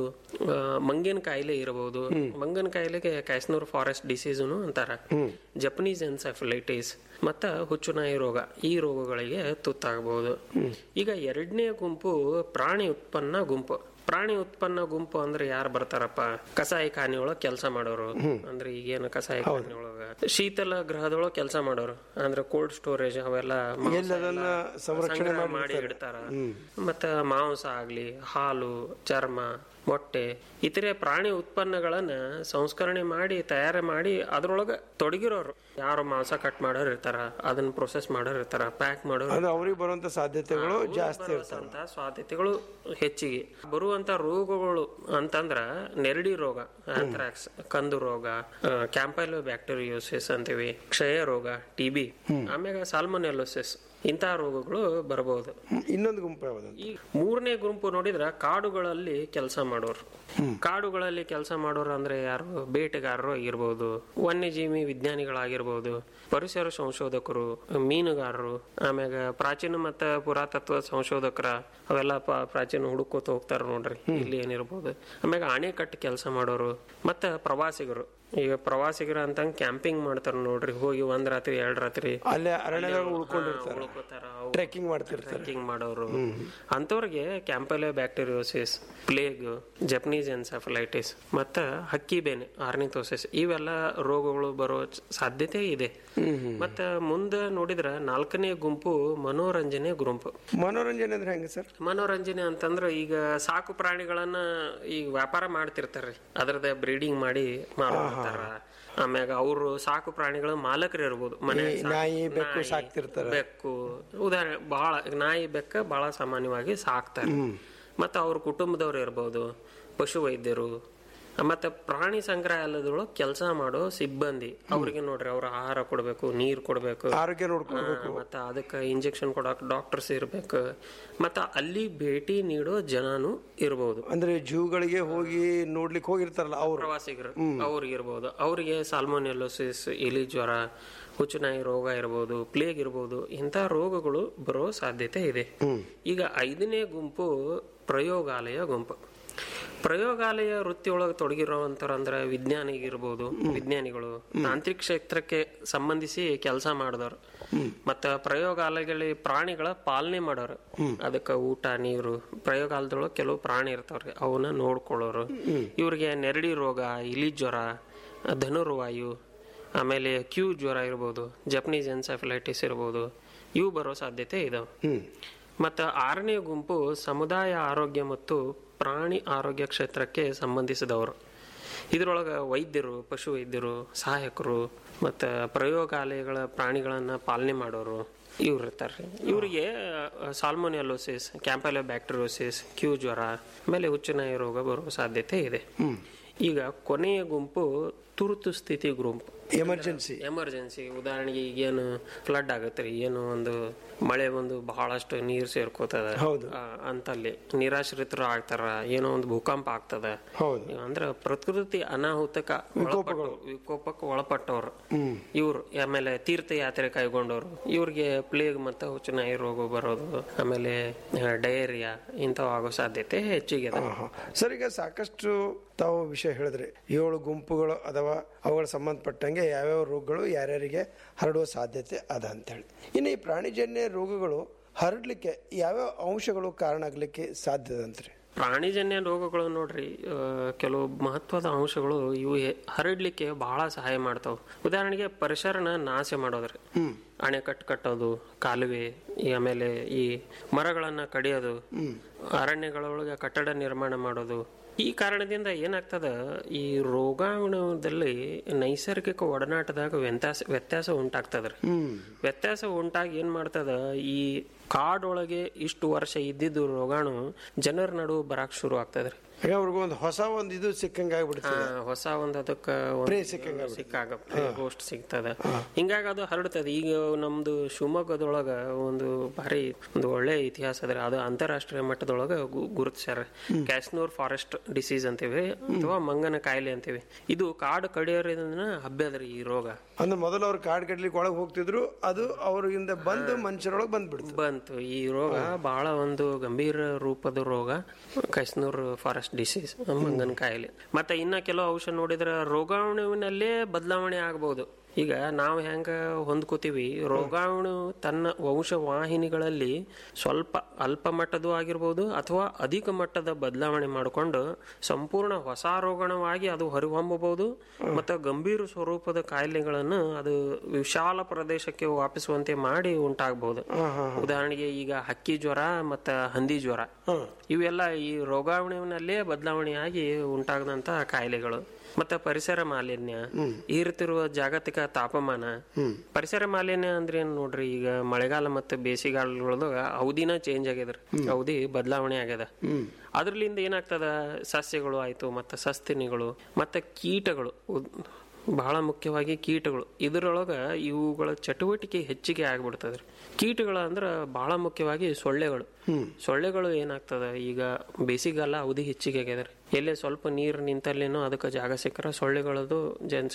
ಮಂಗಿನ ಕಾಯಿಲೆ ಇರಬಹುದು ಮಂಗನ ಕಾಯಿಲೆಗೆ ಕ್ಯಾಸ್ನೂರ್ ಫಾರೆಸ್ಟ್ ಡಿಸೀಸ್ನು ಅಂತಾರ ಜಪನೀಸ್ ಎನ್ಸೆಫಲೈಟಿಸ್ ಮತ್ತ ಹುಚ್ಚುನಾಯಿ ರೋಗ ಈ ರೋಗಗಳಿಗೆ ತುತ್ತಾಗಬಹುದು ಈಗ ಎರಡನೇ ಗುಂಪು ಪ್ರಾಣಿ ಉತ್ಪನ್ನ ಗುಂಪು ಪ್ರಾಣಿ ಉತ್ಪನ್ನ ಗುಂಪು ಅಂದ್ರೆ ಯಾರು ಬರ್ತಾರಪ್ಪ ಕಸಾಯಿ ಖಾನಿ ಒಳಗ್ ಕೆಲಸ ಮಾಡೋರು ಅಂದ್ರೆ ಈಗೇನು ಕಸಾಯಿ ಖಾನಿ ಒಳಗ ಶೀತಲ ಗೃಹದೊಳಗ ಕೆಲಸ ಮಾಡೋರು ಅಂದ್ರೆ ಕೋಲ್ಡ್ ಸ್ಟೋರೇಜ್ ಅವೆಲ್ಲ ಮಾಂಸ ಎಲ್ಲದನ್ನ ಎಲ್ಲ ಸಂರಕ್ಷಣೆ ಸಂಗ್ರಹ ಮಾಡಿ ಮಾಡಿ ಇಡ್ತಾರ ಮತ್ತ ಮಾಂಸ ಆಗ್ಲಿ ಹಾಲು ಚರ್ಮ ಮೊಟ್ಟೆ ಇತರೆ ಪ್ರಾಣಿ ಉತ್ಪನ್ನಗಳನ್ನ ಸಂಸ್ಕರಣೆ ಮಾಡಿ ತಯಾರು ಮಾಡಿ ಅದ್ರೊಳಗ ತೊಡಗಿರೋರು ಯಾರು ಮಾಂಸ ಕಟ್ ಮಾಡೋರು ಇರ್ತಾರ ಅದನ್ನ ಪ್ರೊಸೆಸ್ ಮಾಡೋರು ಇರ್ತಾರ ಪ್ಯಾಕ್ ಮಾಡೋರು ಅಂದ್ರೆ ಅವ್ರಿಗೆ ಬರುವಂತ ಸಾಧ್ಯತೆಗಳು ಜಾಸ್ತಿ ಇರ್ತವೆ ಬರುವಂತ ಸಾಧ್ಯತೆಗಳು ಹೆಚ್ಚಿಗೆ ಬರುವಂತ ರೋಗಗಳು ಅಂತಂದ್ರ ನೆರಡಿ ರೋಗ ಆಂಥ್ರಾಕ್ಸ್ ಕಂದು ರೋಗ ಕ್ಯಾಂಪೈಲೋ ಬ್ಯಾಕ್ಟೀರಿಯೋಸಿಸ್ ಅಂತೀವಿ ಕ್ಷಯ ರೋಗ ಟಿಬಿ ಆಮ್ಯಾಗ ಸಾಲ್ಮೊನೆಲ್ಲೋಸಿಸ್ ಇಂತಹ ರೋಗಗಳು ಬರಬಹುದು ಇನ್ನೊಂದು ಗುಂಪು ಯಾವುದು ಈ ಮೂರನೇ ಗುಂಪು ನೋಡಿದ್ರ ಕಾಡುಗಳಲ್ಲಿ ಕೆಲಸ ಮಾಡೋರು ಕಾಡುಗಳಲ್ಲಿ ಕೆಲಸ ಮಾಡೋರು ಅಂದ್ರೆ ಯಾರು ಬೇಟೆಗಾರರು ಆಗಿರ್ಬೋದು ವನ್ಯಜೀವಿ ವಿಜ್ಞಾನಿಗಳಾಗಿರ್ಬೋದು ಪರಿಸರ ಸಂಶೋಧಕರು ಮೀನುಗಾರರು ಆಮ್ಯಾಗ ಪ್ರಾಚೀನ ಮತ್ತ ಪುರಾತತ್ವ ಸಂಶೋಧಕರ ಅವೆಲ್ಲ ಪ- ಪ್ರಾಚೀನ ಹುಡುಕೋತ ಹೋಗ್ತಾರ ನೋಡ್ರಿ ಇಲ್ಲಿ ಏನಿರ್ಬೋದು ಆಮ್ಯಾಗ ಅಣೆಕಟ್ಟು ಕೆಲಸ ಮಾಡೋರು ಮತ್ತ ಪ್ರವಾಸಿಗರು ಈಗ ಪ್ರವಾಸಿಗರ ಅಂತ ಕ್ಯಾಂಪಿಂಗ್ ಮಾಡ್ತಾರ ನೋಡ್ರಿ ಹೋಗಿ ಒಂದ್ ರಾತ್ರಿ ಎರಡ್ ರಾತ್ರಿ ಅಲ್ಲೇ ಅರಣ್ಯದಾಗ ಉಳ್ಕೊಂಡಿರ್ತಾರೆ ಉಳ್ಕೋತಾರ ಟ್ರೆಕ್ಕಿಂಗ್ ಮಾಡ್ತಿರ್ತಾರೆ ಟ್ರೆಕ್ಕಿಂಗ್ ಮಾಡೋರು ಅಂತವ್ರಿಗೆ ಕ್ಯಾಂಪಲೆ ಬ್ಯಾಕ್ಟೀರಿಯೋಸಿಸ್ ಪ್ಲೇಗ್ ಜಪನೀಸ್ ಎನ್ಸೆಫಲೈಟಿಸ್ ಮತ್ತ ಹಕ್ಕಿ ಬೇನೆ ಆರ್ನಿಥೋಸಿಸ್ ಇವೆಲ್ಲ ರೋಗಗಳು ಬರೋ ಚ- ಸಾಧ್ಯತೆ ಇದೆ ಮತ್ತ ಮುಂದೆ ನೋಡಿದ್ರ ನಾಲ್ಕನೇ ಗುಂಪು ಮನೋರಂಜನೆ ಗುಂಪು ಮನೋರಂಜನೆ ಅಂದ್ರೆ ಹೆಂಗೆ ಸರ್ ಮನೋರಂಜನೆ ಅಂತಂದ್ರ ಈಗ ಸಾಕು ಪ್ರಾಣಿಗಳನ್ನ ಈಗ ವ್ಯಾಪಾರ ಮಾಡ್ತಿರ್ತಾರ್ರಿ ಅದ್ರದ ಬ್ರೀಡಿಂಗ್ ಮಾಡಿ ಮಾರ್ತಾರ ಆಮ್ಯಾಗ ಅವರು ಸಾಕು ಪ್ರಾಣಿಗಳ ಮಾಲಕರು ಇರ್ಬೋದು ಮನೆ ಈ ನಾಯಿ, ಬೆಕ್ಕು ಸಾಕ್ತಿರ್ತಾರ. ಬೆಕ್ಕು ಉದಾಹರಣೆ ಬಹಳ ನಾಯಿ ಬೆಕ್ಕ ಬಹಳ ಸಾಮಾನ್ಯವಾಗಿ ಸಾಕ್ತಾರೆ ಮತ್ತ ಅವ್ರ ಕುಟುಂಬದವ್ರು ಇರ್ಬೋದು ಪಶು ವೈದ್ಯರು ಮತ್ತೆ ಪ್ರಾಣಿ ಸಂಗ್ರಹಾಲಯದೊಳಗೆ ಕೆಲಸ ಮಾಡೋ ಸಿಬ್ಬಂದಿ ಅವ್ರಿಗೆ ನೋಡ್ರಿ ಅವ್ರ ಆಹಾರ ಕೊಡ್ಬೇಕು ನೀರ್ ಕೊಡ್ಬೇಕು ಆರೋಗ್ಯ ನೋಡ್ಕೊಳ್ಬೇಕು ಮತ್ತ ಅದಕ್ಕೆ ಇಂಜೆಕ್ಷನ್ ಕೊಡಕ್ ಡಾಕ್ಟರ್ಸ್ ಇರ್ಬೇಕು ಮತ್ತ ಅಲ್ಲಿ ಭೇಟಿ ನೀಡೋ ಜನನು ಇರ್ಬೋದು ಅಂದ್ರೆ ಜೂಗಳಿಗೆ ಹೋಗಿ ನೋಡ್ಲಿಕ್ಕೆ ಹೋಗಿರ್ತಾರಲ್ಲ ಅವ್ರು ಪ್ರವಾಸಿಗರು ಅವ್ರಿಗೆ ಇರ್ಬೋದು ಅವರಿಗೆ ಸಾಲ್ಮೋನೆಲ್ಲೋಸಿಸ್ ಇಲಿ ಜ್ವರ ಹುಚ್ಚುನಾಯಿ ರೋಗ ಇರ್ಬೋದು ಪ್ಲೇಗ್ ಇರ್ಬೋದು ಇಂಥ ರೋಗಗಳು ಬರೋ ಸಾಧ್ಯತೆ ಇದೆ ಈಗ ಐದನೇ ಗುಂಪು ಪ್ರಯೋಗಾಲಯ ಗುಂಪು ಪ್ರಯೋಗಾಲಯ ವೃತ್ತಿಯೊಳಗೆ ತೊಡಗಿರೋವಂಥವ್ರಂದ್ರೆ ವಿಜ್ಞಾನಿಗಿರ್ಬೋದು ವಿಜ್ಞಾನಿಗಳು ತಾಂತ್ರಿಕ ಕ್ಷೇತ್ರಕ್ಕೆ ಸಂಬಂಧಿಸಿ ಕೆಲಸ ಮಾಡಿದವರು ಮತ್ತ ಪ್ರಯೋಗಾಲಯಗಳಲ್ಲಿ ಪ್ರಾಣಿಗಳ ಪಾಲನೆ ಮಾಡೋರು ಅದಕ್ಕೆ ಊಟ ನೀರು ಪ್ರಯೋಗಾಲಯದೊಳಗೆ ಕೆಲವು ಪ್ರಾಣಿ ಇರ್ತಾವ್ರಿ ಅವನ್ನ ನೋಡ್ಕೊಳ್ಳೋರು ಇವ್ರಿಗೆ ನೆರಡಿ ರೋಗ ಇಲಿ ಜ್ವರ ಧನುರ್ವಾಯು ಆಮೇಲೆ ಕ್ಯೂ ಜ್ವರ ಇರ್ಬೋದು ಜಪನೀಸ್ ಎನ್ಸೆಫಲೈಟಿಸ್ ಇರ್ಬೋದು ಇವು ಬರೋ ಸಾಧ್ಯತೆ ಇದಾವೆ ಮತ್ತು ಆರನೇ ಗುಂಪು ಸಮುದಾಯ ಆರೋಗ್ಯ ಮತ್ತು ಪ್ರಾಣಿ ಆರೋಗ್ಯ ಕ್ಷೇತ್ರಕ್ಕೆ ಸಂಬಂಧಿಸಿದವರು ಇದರೊಳಗೆ ವೈದ್ಯರು ಪಶು ವೈದ್ಯರು ಸಹಾಯಕರು ಮತ್ತು ಪ್ರಯೋಗಾಲಯಗಳ ಪ್ರಾಣಿಗಳನ್ನು ಪಾಲನೆ ಮಾಡೋರು ಇವ್ರು ಇರ್ತಾರೆ ಇವರಿಗೆ ಸಾಲ್ಮೋನಿಯಲೋಸಿಸ್ ಕ್ಯಾಂಪೈಲೋ ಬ್ಯಾಕ್ಟೀರಿಯೋಸಿಸ್ ಕ್ಯೂ ಜ್ವರ ಆಮೇಲೆ ಹುಚ್ಚುನಾಯಿ ರೋಗ ಬರುವ ಸಾಧ್ಯತೆ ಇದೆ ಈಗ ಕೊನೆಯ ಗುಂಪು ತುರ್ತು ಸ್ಥಿತಿ ಗುಂಪು ಎಮರ್ಜೆನ್ಸಿ ಎಮರ್ಜೆನ್ಸಿ ಉದಾಹರಣೆಗೆ ಈಗೇನು ಫ್ಲಡ್ ಆಗತ್ತೆ ರೀ ಏನು ಒಂದು ಮಳೆ ಒಂದು ಬಹಳಷ್ಟು ನೀರು ಸೇರ್ಕೋತದ ಹೌದು. ಆ, ಅಂತಲ್ಲಿ ನಿರಾಶ್ರಿತರು ಆಗ್ತಾರ ಏನೋ ಒಂದು ಭೂಕಂಪ ಆಗ್ತದ ಹೌದು. ಅಂದ್ರೆ ಪ್ರಕೃತಿ ಅನಾಹುತಕ ವಿಕೋಪಗಳು. ವಿಕೋಪಕ್ಕೆ ಒಳಪಟ್ಟವ್ರು ಇವ್ರು ಆಮೇಲೆ ತೀರ್ಥಯಾತ್ರೆ ಕೈಗೊಂಡವ್ರು ಇವ್ರಿಗೆ ಪ್ಲೇಗ್ ಮತ್ತು ಹುಚ್ಚುನಾಯಿ ರೋಗ ಬರೋದು ಆಮೇಲೆ ಡಯೇರಿಯಾ ಇಂಥವು ಆಗೋ ಸಾಧ್ಯತೆ ಹೆಚ್ಚಿಗೆ ಆಹಾ. ಸರ್ ಈಗ ಸಾಕಷ್ಟು ತಾವು ವಿಷಯ ಹೇಳಿದ್ರಿ ಏಳು ಗುಂಪುಗಳು ಅಥವಾ ಅವುಗಳ ಸಂಬಂಧಪಟ್ಟಂಗೆ ಯಾವ್ಯಾವ ರೋಗಗಳು ಯಾರ್ಯಾರಿಗೆ ಹರಡುವ ಸಾಧ್ಯತೆ ಅದ ಅಂತೇಳಿ ಇನ್ನು ಈ ಪ್ರಾಣಿಜನ್ಯ ರೋಗಗಳು ಹರಡ್ಲಿಕ್ಕೆ ಯಾವ್ಯಾವ ಅಂಶಗಳು ಕಾರಣ ಆಗ್ಲಿಕ್ಕೆ ಸಾಧ್ಯದ ಅಂತ್ರಿ ಪ್ರಾಣಿಜನ್ಯ ರೋಗಗಳು ನೋಡ್ರಿ ಆ, ಕೆಲವು ಮಹತ್ವದ ಅಂಶಗಳು ಇವು ಹೆ- ಹರಡ್ಲಿಕ್ಕೆ ಬಹಳ ಸಹಾಯ ಮಾಡ್ತಾವ ಉದಾಹರಣೆಗೆ ಪರಿಸರನ ನಾಶ ಮಾಡೋದ್ರಿ ಅಣೆಕಟ್ಟು ಕಟ್ಟೋದು ಕಾಲುವೆ ಈ ಆಮೇಲೆ ಈ ಮರಗಳನ್ನ ಕಡಿಯೋದು ಅರಣ್ಯಗಳೊಳಗೆ ಕಟ್ಟಡ ನಿರ್ಮಾಣ ಮಾಡೋದು ಈ ಕಾರಣದಿಂದ ಏನಾಗ್ತದ ಈ ರೋಗಾಣುದಲ್ಲಿ ನೈಸರ್ಗಿಕ ಒಡನಾಟದಾಗ ವ್ಯತ್ಯಾಸ ವ್ಯತ್ಯಾಸ ಉಂಟಾಗ್ತದ್ರಿ ವ್ಯತ್ಯಾಸ ಉಂಟಾಗಿ ಏನ್ ಮಾಡ್ತದ ಈ ಕಾಡೊಳಗೆ ಇಷ್ಟು ವರ್ಷ ಇದ್ದಿದ್ದು ರೋಗಾಣು ಜನರ ನಡುವೆ ಬರಾಕ್ ಶುರು ಆಗ್ತದ್ರಿ ಈಗ ಅವ್ರಿಗೆ ಒಂದು ಹೊಸ ಒಂದು ಇದು ಸಿಕ್ಕಂಗ ಆಗ್ಬಿಡ್ತದೆ ಆ, ಹೊಸ ಒಂದ್ ಅದಕ್ಕ Prey ಸಿಕ್ಕಂಗ್ ಆಗ್ಬಿಡ್ತದೆ. ಸಿಕ್ಕಾಗ ಗೋಸ್ಟ್ ಸಿಗ್ತದ ಹಿಂಗಾಗಿ ಅದು ಹರಡ್ತದೆ ಈಗ ನಮ್ದು ಶಿವಮೊಗ್ಗದೊಳಗ ಒಂದು ಭಾರಿ ಒಂದು ಒಳ್ಳೆ ಇತಿಹಾಸ ಅದ್ರ ಅದು ಅಂತಾರಾಷ್ಟ್ರೀಯ ಮಟ್ಟದೊಳಗ ಗು- ಗುರುತಿಸ್ಯಾರ ಕ್ಯಾಸ್ನೂರ್ ಫಾರೆಸ್ಟ್ ಡಿಸೀಸ್ ಅಂತೀವಿ ಅಥವಾ ಮಂಗನ ಕಾಯಿಲೆ ಅಂತೀವಿ ಇದು ಕಾಡು ಕಡಿಯೋದ್ರಿಂದ ಹಬ್ಬ್ಯದ್ರಿ ಈ ರೋಗ ಅಂದ್ರೆ ಮೊದಲು ಅವ್ರು ಕಾಡ್ ಕಡ್ಲಿಕ್ಕೆ ಒಳಗೆ ಹೋಗ್ತಿದ್ರು ಅದು ಅವ್ರಿಂದ ಬಂದು ಮನುಷ್ಯರೊಳಗೆ ಬಂದ್ಬಿಡ್ತು ಬಂತು ಈ ರೋಗ ಬಹಳ ಒಂದು ಗಂಭೀರ ರೂಪದ ರೋಗ ಕೈಸ್ನೂರ್ ಫಾರೆಸ್ಟ್ ಡಿಸೀಸ್ ಮಂಗನ ಕಾಯಿಲೆ ಮತ್ತೆ ಇನ್ನ ಕೆಲವು ಔಷಧ ನೋಡಿದ್ರೆ ರೋಗಾಣುವಿನಲ್ಲೇ ಬದಲಾವಣೆ ಆಗಬಹುದು ಈಗ ನಾವು ಹೆಂಗ ಹೊಂದ್ಕೋತೀವಿ ರೋಗಾಣು ತನ್ನ ವಂಶವಾಹಿನಿಗಳಲ್ಲಿ ಸ್ವಲ್ಪ ಅಲ್ಪ ಮಟ್ಟದ್ದು ಆಗಿರ್ಬೋದು ಅಥವಾ ಅಧಿಕ ಮಟ್ಟದ ಬದಲಾವಣೆ ಮಾಡಿಕೊಂಡು ಸಂಪೂರ್ಣ ಹೊಸ ರೋಗಾಣುವಾಗಿ ಅದು ಹೊರಹೊಮ್ಮಬಹುದು ಮತ್ತು ಗಂಭೀರ ಸ್ವರೂಪದ ಕಾಯಿಲೆಗಳನ್ನು ಅದು ವಿಶಾಲ ಪ್ರದೇಶಕ್ಕೆ ವ್ಯಾಪಿಸುವಂತೆ ಮಾಡಿ ಉಂಟಾಗಬಹುದು ಉದಾಹರಣೆಗೆ ಈಗ ಹಕ್ಕಿ ಜ್ವರ ಮತ್ತು ಹಂದಿ ಜ್ವರ ಇವೆಲ್ಲ ಈ ರೋಗಾಣುವಿನಲ್ಲೇ ಬದಲಾವಣೆಯಾಗಿ ಉಂಟಾಗದಂತ ಕಾಯಿಲೆಗಳು ಮತ್ತೆ ಪರಿಸರ ಮಾಲಿನ್ಯ ಏರುತ್ತಿರುವ ಜಾಗತಿಕ ತಾಪಮಾನ ಪರಿಸರ ಮಾಲಿನ್ಯ ಅಂದ್ರೆ ಏನ್ ನೋಡ್ರಿ ಈಗ ಮಳೆಗಾಲ ಮತ್ತು ಬೇಸಿಗೆಗಾಲದೊಳಗ ಅವಧಿನ ಚೇಂಜ್ ಆಗ್ಯದ್ರಿ ಅವಧಿ ಬದಲಾವಣೆ ಆಗ್ಯದ ಅದ್ರಲಿಂದ ಏನಾಗ್ತದ ಸಸ್ಯಗಳು ಆಯ್ತು ಮತ್ತೆ ಸಸ್ತಿನಿಗಳು ಮತ್ತೆ ಕೀಟಗಳು ಉದ್- ಬಹಳ ಮುಖ್ಯವಾಗಿ ಕೀಟಗಳು ಇದರೊಳಗ ಇವುಗಳ ಚಟುವಟಿಕೆ ಹೆಚ್ಚಿಗೆ ಆಗ್ಬಿಡ್ತದ್ರಿ ಕೀಟಗಳು ಅಂದ್ರ ಬಹಳ ಮುಖ್ಯವಾಗಿ ಸೊಳ್ಳೆಗಳು ಸೊಳ್ಳೆಗಳು ಏನಾಗ್ತದ ಈಗ ಬೇಸಿಗೆಗಾಲ ಅವಧಿ ಹೆಚ್ಚಿಗೆ ಆಗ್ಯದ್ರಿ ಎಲ್ಲೇ ಸ್ವಲ್ಪ ನೀರು ನಿಂತಲ್ಲೇನೋ ಅದಕ್ಕೆ ಜಾಗ ಸಿಕ್ಕರ ಸೊಳ್ಳೆಗಳದು ಜನ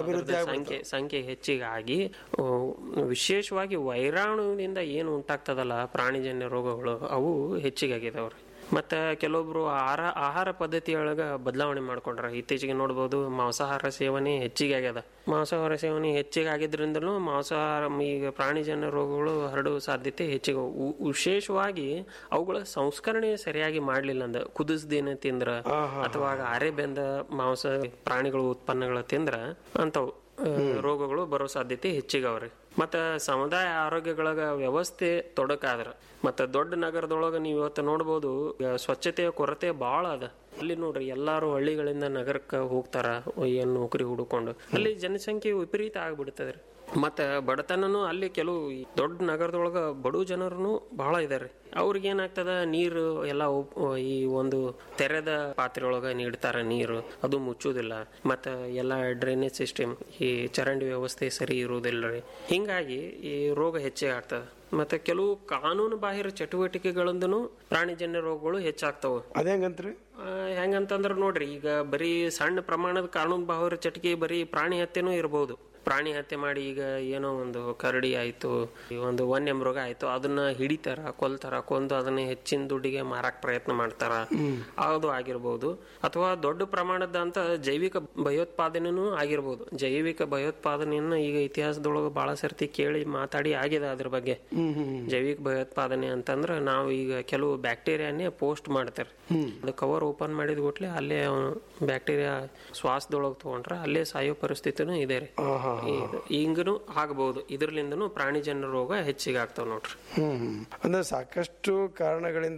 ಸಂಖ್ಯೆ ಸಂಖ್ಯೆ ಹೆಚ್ಚಿಗೆ ಆಗಿ ಆ, ವಿಶೇಷವಾಗಿ ವೈರಾಣುವಿನಿಂದ ಏನು ಉಂಟಾಗ್ತದಲ್ಲ ಪ್ರಾಣಿಜನ್ಯ ರೋಗಗಳು ಅವು ಹೆಚ್ಚಿಗೆ ಆಗಿದಾವ್ರಿ ಮತ್ತು ಕೆಲವೊಬ್ರು ಆಹಾರ ಆಹಾರ ಪದ್ಧತಿಯೊಳಗ ಬದಲಾವಣೆ ಮಾಡ್ಕೊಂಡ್ರ ಇತ್ತೀಚೆಗೆ ನೋಡ್ಬೋದು ಮಾಂಸಾಹಾರ ಸೇವನೆ ಹೆಚ್ಚಿಗೆ ಆಗ್ಯದ ಮಾಂಸಾಹಾರ ಸೇವನೆ ಹೆಚ್ಚಿಗೆ ಆಗಿದ್ರಿಂದಲೂ ಮಾಂಸಾಹಾರ ಈಗ ಪ್ರಾಣಿಜನ್ಯ ರೋಗಗಳು ಹರಡುವ ಸಾಧ್ಯತೆ ಹೆಚ್ಚಿಗೆ ಉ- ವಿಶೇಷವಾಗಿ ಅವುಗಳ ಸಂಸ್ಕರಣೆ ಸರಿಯಾಗಿ ಮಾಡ್ಲಿಲ್ಲ ಅಂದ ಕುದಿಸ್ದೇನೆ ತಿಂದ್ರ ಅಥವಾ ಅರೆ ಬೆಂದ ಮಾಂಸ ಪ್ರಾಣಿಗಳ ಉತ್ಪನ್ನಗಳ ತಿಂದ್ರ ಅಂತವು ಆ, ರೋಗಗಳು ಬರೋ ಸಾಧ್ಯತೆ ಹೆಚ್ಚಿಗೆ ಅವ್ರಿ ಮತ್ತ ಸಮುದಾಯ ಆರೋಗ್ಯಗಳಗ ವ್ಯವಸ್ಥೆ ತೊಡಕಾದ್ರ ಮತ್ತ ದೊಡ್ಡ ನಗರದೊಳಗ ನೀವು ಇವತ್ತು ನೋಡ್ಬೋದು ಈಗ ಸ್ವಚ್ಛತೆಯ ಕೊರತೆ ಬಾಳ ಅದ ಅಲ್ಲಿ ನೋಡ್ರಿ ಎಲ್ಲಾರು ಹಳ್ಳಿಗಳಿಂದ ನಗರಕ್ಕೆ ಹೋಗ್ತಾರ ಏನ್ ನೌಕರಿ ಹುಡುಕೊಂಡು ಅಲ್ಲಿ ಜನಸಂಖ್ಯೆ ವಿಪರೀತ ಆಗ್ಬಿಡ್ತದ್ರಿ ಮತ್ತ ಬಡತನನು ಅಲ್ಲಿ ಕೆಲವು ಈ ದೊಡ್ಡ ನಗರದೊಳಗ ಬಡು ಜನರು ಬಹಳ ಇದಾರೆ ಅವ್ರಿಗೆ ಏನಾಗ್ತದ ನೀರು ಎಲ್ಲ ಉಪ್- ಈ ಒಂದು ತೆರೆದ ಪಾತ್ರೆಯೊಳಗ ನೀಡ್ತಾರ ನೀರು ಅದು ಮುಚ್ಚುದಿಲ್ಲ ಮತ್ತ ಎಲ್ಲ ಡ್ರೈನೇಜ್ ಸಿಸ್ಟಮ್ ಈ ಚರಂಡಿ ವ್ಯವಸ್ಥೆ ಸರಿ ಇರುವುದಿಲ್ಲ ರೀ ಹಿಂಗಾಗಿ ಈ ರೋಗ ಹೆಚ್ಚಿಗೆ ಆಗ್ತದ ಮತ್ತೆ ಕೆಲವು ಕಾನೂನು ಬಾಹಿರ ಚಟುವಟಿಕೆಗಳಿಂದನೂ ಪ್ರಾಣಿಜನ್ಯ ರೋಗಗಳು ಹೆಚ್ಚಾಗ್ತಾವ ಅದೇಂಗಂತ್ರಿ ಆ, ಹೆಂಗಂತಂದ್ರ ನೋಡ್ರಿ ಈಗ ಬರೀ ಸಣ್ಣ ಪ್ರಮಾಣದ ಕಾನೂನು ಬಾಹಿರ ಚಟಿಕೆ ಬರೀ ಪ್ರಾಣಿ ಹತ್ಯೆನೂ ಇರಬಹುದು ಪ್ರಾಣಿ ಹತ್ಯೆ ಮಾಡಿ ಈಗ ಏನೋ ಒಂದು ಕರಡಿ ಆಯ್ತು ಈ ಒಂದು ವನ್ಯ ಮೃಗ ಆಯ್ತು ಅದನ್ನ ಹಿಡಿತಾರ ಕೊಲ್ತಾರ ಕೊಂದು ಅದನ್ನ ಹೆಚ್ಚಿನ ದುಡ್ಡಿಗೆ ಮಾರಾಕ್ ಪ್ರಯತ್ನ ಮಾಡ್ತಾರ ಅದು ಆಗಿರ್ಬೋದು ಅಥವಾ ದೊಡ್ಡ ಪ್ರಮಾಣದಂತ ಜೈವಿಕ ಭಯೋತ್ಪಾದನೆನೂ ಆಗಿರ್ಬೋದು ಜೈವಿಕ ಭಯೋತ್ಪಾದನೆಯನ್ನ ಈಗ ಇತಿಹಾಸದೊಳಗೆ ಬಹಳ ಸರ್ತಿ ಕೇಳಿ ಮಾತಾಡಿ ಆಗಿದೆ ಅದ್ರ ಬಗ್ಗೆ ಜೈವಿಕ ಭಯೋತ್ಪಾದನೆ ಅಂತಂದ್ರ ನಾವು ಈಗ ಕೆಲವು ಬ್ಯಾಕ್ಟೀರಿಯಾನೇ ಪೋಸ್ಟ್ ಮಾಡ್ತಾರೆ ಅದು ಕವರ್ ಓಪನ್ ಮಾಡಿದ ಕೂಡಲೇ ಅಲ್ಲೇ ಬ್ಯಾಕ್ಟೀರಿಯಾ ಶ್ವಾಸದೊಳಗೆ ತಗೊಂಡ್ರ ಅಲ್ಲೇ ಸಾಯೋ ಪರಿಸ್ಥಿತಿನೂ ಇದೆ ರೀ ಇದು ಹಿಂಗನು ಆಗಬಹುದು ಇದ್ರಲಿಂದನೂ ಪ್ರಾಣಿಜನ್ಯ ರೋಗ ಹೆಚ್ಚಿಗೆ ಆಗ್ತಾವ ನೋಡ್ರಿ ಹ್ಮ್ ಹ್ಮ್. ಅಂದ್ರೆ ಸಾಕಷ್ಟು ಕಾರಣಗಳಿಂದ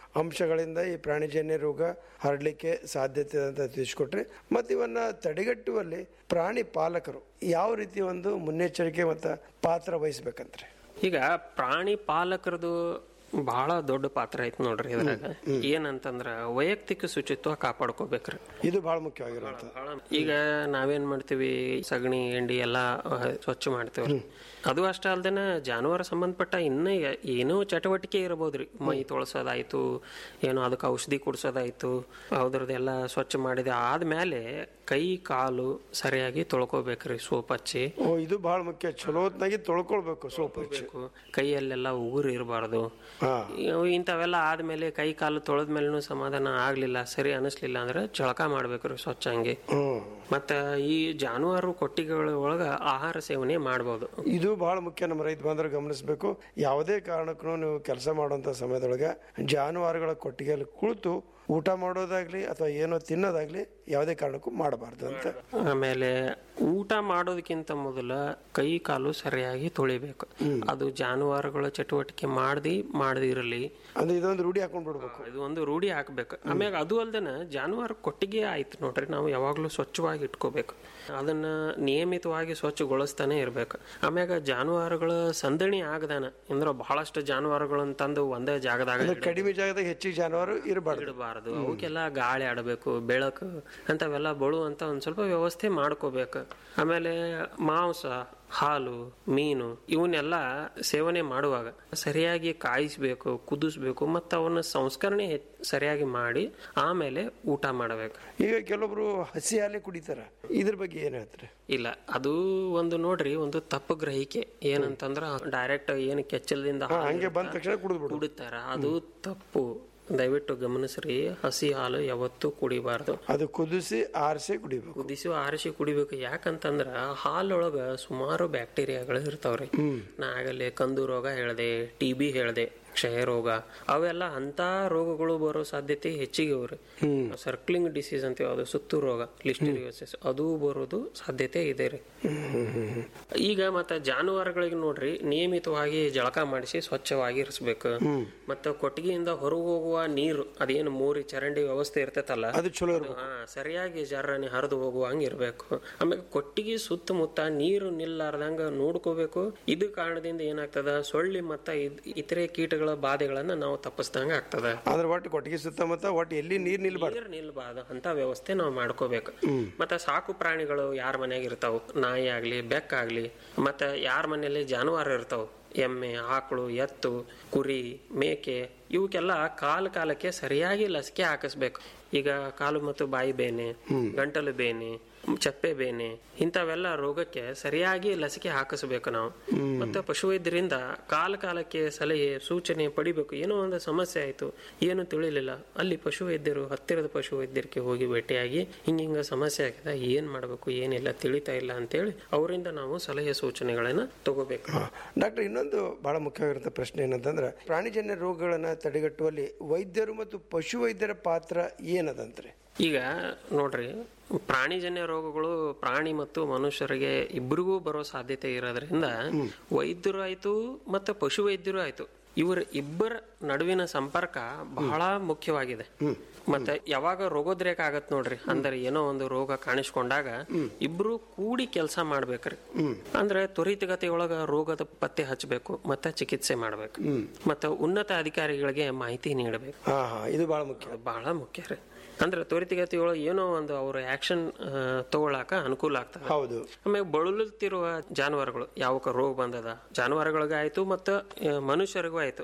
ಅಂಶಗಳಿಂದ ಈ ಪ್ರಾಣಿಜನ್ಯ ರೋಗ ಹರಡಲಿಕ್ಕೆ ಸಾಧ್ಯತೆ ಇದೆ ಅಂತ ತಿಳಿಸ್ಕೊಟ್ರಿ ಮತ್ತು ಇವನ್ನ ತಡೆಗಟ್ಟುವಲ್ಲಿ ಪ್ರಾಣಿ ಪಾಲಕರು ಯಾವ ರೀತಿ ಒಂದು ಮುನ್ನೆಚ್ಚರಿಕೆ ಮತ್ತು ಪಾತ್ರ ವಹಿಸ್ಬೇಕಂತ್ರಿ ಈಗ ಪ್ರಾಣಿ ಪಾಲಕರದು ಬಹಳ ದೊಡ್ಡ ಪಾತ್ರ ಐತಿ ನೋಡ್ರಿ ಇದ್ರಾಗ ಏನಂತಂದ್ರ ವೈಯಕ್ತಿಕ ಶುಚಿತ್ವ ಕಾಪಾಡ್ಕೋಬೇಕ್ರಿ ಇದು ಬಹಳ ಮುಖ್ಯವಾಗಿರುವಂತ ಈಗ ನಾವೇನ್ ಮಾಡ್ತೀವಿ ಸಗಣಿ ಎಂಡಿ ಎಲ್ಲಾ ಅಹ್, ಸ್ವಚ್ಛ ಮಾಡ್ತೇವ್ರಿ ಅದು ಅಷ್ಟ ಅಲ್ದೇನ ಜಾನುವಾರು ಸಂಬಂಧಪಟ್ಟ ಇನ್ನ ಯ- ಏನೋ ಚಟುವಟಿಕೆ ಇರಬಹುದ್ರಿ ಮೈ ತೊಳಸೋದಾಯ್ತು ಏನೋ ಅದಕ್ಕೆ ಔಷಧಿ ಕುಡ್ಸೋದಾಯ್ತು ಅದ್ರದ್ದೆಲ್ಲ ಸ್ವಚ್ಛ ಮಾಡಿದೆ ಆದ್ಮೇಲೆ ಕೈ ಕಾಲು ಸರಿಯಾಗಿ ತೊಳ್ಕೊಬೇಕ್ರಿ ಸೋಪ್ ಹಚ್ಚಿ ಓ ಇದು ಬಹಳ ಮುಖ್ಯ ಚಲೋ ಹೊತ್ನಾಗಿ ತೊಳ್ಕೊಳ್ಬೇಕು ಸೋಪ್ ಹಚ್ಚಿ ಬೇಕು. ಕೈಯಲ್ಲೆಲ್ಲ ಉಗುರು ಇರಬಾರ್ದು ಹಾ ಇಂಥವೆಲ್ಲ ಆದ್ಮೇಲೆ ಕೈ ಕಾಲು ತೊಳೆದ್ಮೇಲೆನೂ ಸಮಾಧಾನ ಆಗ್ಲಿಲ್ಲ ಸರಿ ಅನಿಸ್ಲಿಲ್ಲ ಅಂದ್ರೆ ಜಳಕ ಮಾಡ್ಬೇಕ್ರಿ ಸ್ವಚ್ಛ ಹಂಗೆ ಹ್ಮ್ ಮತ್ತ ಈ ಜಾನುವಾರು ಕೊಟ್ಟಿಗೆಗಳ ಒಳಗ ಆಹಾರ ಸೇವನೆ ಮಾಡ್ಬೋದು ಇದು ಬಹಳ ಮುಖ್ಯ ನಮ್ಮ ರೈತ ಬಾಂಧವರು ಗಮನಿಸಬೇಕು ಯಾವುದೇ ಕಾರಣಕ್ಕೂ ನೀವು ಕೆಲಸ ಮಾಡುವಂತ ಸಮಯದೊಳಗೆ ಜಾನುವಾರುಗಳ ಕೊಟ್ಟಿಗೆಯಲ್ಲಿ ಕುಳಿತು ಊಟ ಮಾಡೋದಾಗ್ಲಿ ಅಥವಾ ಏನೋ ತಿನ್ನೋದಾಗ್ಲಿ ಯಾವುದೇ ಕಾರಣಕ್ಕೂ ಮಾಡಬಾರ್ದು ಅಂತ ಆಮೇಲೆ ಊಟ ಮಾಡೋದಕ್ಕಿಂತ ಮೊದಲ ಕೈ ಕಾಲು ಸರಿಯಾಗಿ ತೊಳಿಬೇಕು ಅದು ಜಾನುವಾರುಗಳ ಚಟುವಟಿಕೆ ಮಾಡ್ದಿ ಮಾಡದಿರಲಿ ಅಂದ್ರೆ ಇದೊಂದು ರೂಢಿ ಹಾಕೊಂಡ್ ಬಿಡ್ಬೇಕು ಇದು ಒಂದು ರೂಢಿ ಹಾಕ್ಬೇಕು ಆಮ್ಯಾಗ ಅದು ಅಲ್ದನ ಜಾನುವಾರು ಕೊಟ್ಟಿಗೆ ಆಯ್ತು ನೋಡ್ರಿ ನಾವು ಯಾವಾಗ್ಲೂ ಸ್ವಚ್ಛವಾಗಿ ಇಟ್ಕೋಬೇಕು ಅದನ್ನ ನಿಯಮಿತವಾಗಿ ಸ್ವಚ್ಛಗೊಳಿಸ್ತಾನೆ ಇರ್ಬೇಕು ಆಮ್ಯಾಗ ಜಾನುವಾರುಗಳ ಸಂದಣಿ ಆಗದಾನ ಅಂದ್ರ ಬಹಳಷ್ಟು ಜಾನುವಾರುಗಳನ್ನ ತಂದು ಒಂದೇ ಜಾಗದಾಗ ಅಂದ್ರೆ ಕಡಿಮೆ ಜಾಗದಾಗ ಹೆಚ್ಚಿಗೆ ಜಾನುವಾರು ಇರಬಾರ್ದು ಇಡಬಾರದು ಅವಕ್ಕೆಲ್ಲ ಗಾಳಿ ಆಡಬೇಕು ಬೆಳಕು ಅಂತವೆಲ್ಲ ಬಳು ಅಂತ ಒಂದ್ ಸ್ವಲ್ಪ ವ್ಯವಸ್ಥೆ ಮಾಡ್ಕೋಬೇಕು ಆಮೇಲೆ ಮಾಂಸ ಹಾಲು ಮೀನು ಇವನ್ನೆಲ್ಲ ಸೇವನೆ ಮಾಡುವಾಗ ಸರಿಯಾಗಿ ಕಾಯಿಸ್ಬೇಕು ಕುದಿಸ್ಬೇಕು ಮತ್ತು ಅವನ್ನ ಸಂಸ್ಕರಣೆ ಹೆಚ್- ಸರಿಯಾಗಿ ಮಾಡಿ ಆಮೇಲೆ ಊಟ ಮಾಡಬೇಕು ಈಗ ಕೆಲವೊಬ್ರು ಹಸಿ ಹಾಲೇ ಕುಡಿತಾರ ಇದ್ರ ಬಗ್ಗೆ ಏನ್ ಹೇಳ್ತಾರೆ ಇಲ್ಲ ಅದು ಒಂದು ನೋಡ್ರಿ ಒಂದು ತಪ್ಪು ಗ್ರಹಿಕೆ ಏನಂತಂದ್ರ ಡೈರೆಕ್ಟ್ ಏನು ಕೆಚ್ಚಲದಿಂದ ಹಾಲು ಹಂಗೆ ಬಂದ ತಕ್ಷಣ ಕುಡಿದ್ಬಿಡು ಕುಡಿತಾರ ಅದು ತಪ್ಪು ದಯವಿಟ್ಟು ಗಮನಿಸ್ರಿ ಹಸಿ ಹಾಲು ಯಾವತ್ತೂ ಕುಡಿಬಾರ್ದು ಅದು ಕುದಿಸಿ ಆರಿಸಿ ಕುಡಿಬೇಕು ಕುದಿಸಿ ಆರಿಸಿ ಕುಡಿಬೇಕು ಯಾಕಂತಂದ್ರ ಹಾಲೊಳಗ ಸುಮಾರು ಬ್ಯಾಕ್ಟೀರಿಯಾಗಳು ಇರ್ತಾವ್ರಿ ನಾ ಆಗಲೇ ಕಂದು ರೋಗ ಹೇಳ್ದೆ ಟಿ ಬಿ ಹೇಳ್ದೆ ಕ್ಷಯ ರೋಗ ಅವೆಲ್ಲ ಅಂತ ರೋಗಗಳು ಬರೋ ಸಾಧ್ಯತೆ ಹೆಚ್ಚಿಗೆ ಅವ್ರಿ ಸರ್ಕ್ಲಿಂಗ್ ಡಿಸೀಸ್ ಅಂತೀವಿ ಅದು ಸುತ್ತು ರೋಗ ಲಿಸ್ಟರಿಯೋಸಿಸ್ ಅದು ಬರೋದು ಸಾಧ್ಯತೆ ಇದೆ ರೀ ಈಗ ಮತ್ತೆ ಜಾನುವಾರುಗಳಿಗೆ ನೋಡ್ರಿ ನಿಯಮಿತವಾಗಿ ಜಳಕ ಮಾಡಿಸಿ ಸ್ವಚ್ಛವಾಗಿ ಇರಿಸ್ಬೇಕು ಮತ್ತೆ ಕೊಟ್ಟಿಗೆಯಿಂದ ಹೊರಗೆ ಹೋಗುವ ನೀರು ಅದೇನು ಮೂರಿ ಚರಂಡಿ ವ್ಯವಸ್ಥೆ ಇರ್ತೈತಲ್ಲ ಅದು ಚಲೋ ಇರ್ಬೇಕು ಹಾ ಸರಿಯಾಗಿ ಜರ್ರನೆ ಹರಿದು ಹೋಗುವಂಗ ಇರ್ಬೇಕು ಆಮೇಲೆ ಕೊಟ್ಟಿಗೆ ಸುತ್ತಮುತ್ತ ನೀರು ನಿಲ್ಲಾರ್ದಂಗ ನೋಡ್ಕೋಬೇಕು ಇದು ಕಾರಣದಿಂದ ಏನಾಗ್ತದ ಸೊಳ್ಳಿ ಮತ್ತ ಇದ್- ಇತರೆ ಕೀಟಗಳ ಬಾಧೆಗಳನ್ನ ನಾವು ತಪ್ಪಿಸ್ದಂಗ ಆಗ್ತದ ಅಂದ್ರೆ ಒಟ್ಟು ಕೊಟ್ಟಿಗೆ ಸುತ್ತಮುತ್ತ ಒಟ್ಟು ಎಲ್ಲಿ ನೀರ್ ನಿಲ್ಬಾರ್ದು ನೀರು ನಿಲ್ಬಾರ್ದು ಅಂತ ವ್ಯವಸ್ಥೆ ನಾವು ಮಾಡ್ಕೋಬೇಕು ಮತ್ತೆ ಸಾಕು ಪ್ರಾಣಿಗಳು ಯಾರ ಮನ್ಯಾಗ ಇರ್ತಾವ ನಾಯಿ ಆಗ್ಲಿ ಬೆಕ್ಕಾಗ್ಲಿ ಮತ್ತೆ ಯಾರ ಮನೆಯಲ್ಲಿ ಜಾನುವಾರು ಇರ್ತಾವ ಎಮ್ಮೆ ಆಕಳು ಎತ್ತು ಕುರಿ ಮೇಕೆ ಇವಕ್ಕೆಲ್ಲ ಕಾಲ ಕಾಲಕ್ಕೆ ಸರಿಯಾಗಿ ಲಸಿಕೆ ಹಾಕಿಸ್ಬೇಕು ಈಗ ಕಾಲು ಮತ್ತು ಬಾಯಿ ಬೇನೆ ಗಂಟಲು ಬೇನೆ ಚಪ್ಪೆ ಬೇನೆ ಇಂಥವೆಲ್ಲ ರೋಗಕ್ಕೆ ಸರಿಯಾಗಿ ಲಸಿಕೆ ಹಾಕಿಸ್ಬೇಕು ನಾವು ಮತ್ತೆ ಪಶುವೈದ್ಯರಿಂದ ಕಾಲ ಕಾಲಕ್ಕೆ ಸಲಹೆ ಸೂಚನೆ ಪಡಿಬೇಕು ಏನೋ ಒಂದು ಸಮಸ್ಯೆ ಆಯ್ತು ಏನು ತಿಳಿಲಿಲ್ಲ ಅಲ್ಲಿ ಪಶುವೈದ್ಯರು ಹತ್ತಿರದ ಪಶುವೈದ್ಯರಿಗೆ ಹೋಗಿ ಭೇಟಿಯಾಗಿ ಹಿಂಗ ಹಿಂಗ ಸಮಸ್ಯೆ ಆಗಿದೆ ಏನ್ ಮಾಡ್ಬೇಕು ಏನಿಲ್ಲ ತಿಳಿತಾ ಇಲ್ಲ ಅಂತೇಳಿ ಅವರಿಂದ ನಾವು ಸಲಹೆ ಸೂಚನೆಗಳನ್ನ ತಗೋಬೇಕು ಡಾಕ್ಟರ್ ಇನ್ನೊಂದು ಬಹಳ ಮುಖ್ಯವಾಗಿರುವಂತ ಪ್ರಶ್ನೆ ಏನಂತಂದ್ರೆ ಪ್ರಾಣಿಜನ್ಯ ರೋಗಗಳನ್ನ ತಡೆಗಟ್ಟುವಲ್ಲಿ ವೈದ್ಯರು ಮತ್ತು ಪಶು ವೈದ್ಯರ ಪಾತ್ರ ಏನದಂತ್ರಿ ಈಗ ನೋಡ್ರಿ ಪ್ರಾಣಿಜನ್ಯ ರೋಗಗಳು ಪ್ರಾಣಿ ಮತ್ತು ಮನುಷ್ಯರಿಗೆ ಇಬ್ಬರಿಗೂ ಬರೋ ಸಾಧ್ಯತೆ ಇರೋದ್ರಿಂದ ವೈದ್ಯರು ಆಯ್ತು ಮತ್ತು ಪಶು ವೈದ್ಯರು ಆಯ್ತು ಇವರ ಇಬ್ಬರ ನಡುವಿನ ಸಂಪರ್ಕ ಬಹಳ ಮುಖ್ಯವಾಗಿದೆ ಮತ್ತೆ ಯಾವಾಗ ರೋಗೋದ್ರೇಕ ಆಗತ್ ನೋಡ್ರಿ ಅಂದ್ರೆ ಏನೋ ಒಂದು ರೋಗ ಕಾಣಿಸ್ಕೊಂಡಾಗ ಇಬ್ರು ಕೂಡಿ ಕೆಲಸ ಮಾಡ್ಬೇಕ್ರಿ ಅಂದ್ರೆ ತ್ವರಿತಗತಿಯೊಳಗ ರೋಗದ ಪತ್ತೆ ಹಚ್ಚಬೇಕು ಮತ್ತೆ ಚಿಕಿತ್ಸೆ ಮಾಡ್ಬೇಕು ಮತ್ತೆ ಉನ್ನತ ಅಧಿಕಾರಿಗಳಿಗೆ ಮಾಹಿತಿ ನೀಡಬೇಕು ಹಾ ಹಾ ಇದು ಬಹಳ ಮುಖ್ಯ ಬಹಳ ಮುಖ್ಯ ರೀ ಅಂದ್ರೆ ತ್ವರಿತಗತಿಯೊಳಗೆ ಏನೋ ಒಂದು ಅವ್ರ ಆಕ್ಷನ್ ತಗೊಳಕ ಅನುಕೂಲ ಆಗ್ತದೆ ಹೌದು ಆಮೇಲೆ ಬಳಲುತ್ತಿರುವ ಜಾನುವಾರುಗಳು ಯಾವಕ್ಕ ರೋಗ ಬಂದದ ಜಾನುವಾರುಗಳಿಗೆ ಆಯ್ತು ಮತ್ತು ಮನುಷ್ಯರಿಗೂ ಆಯ್ತು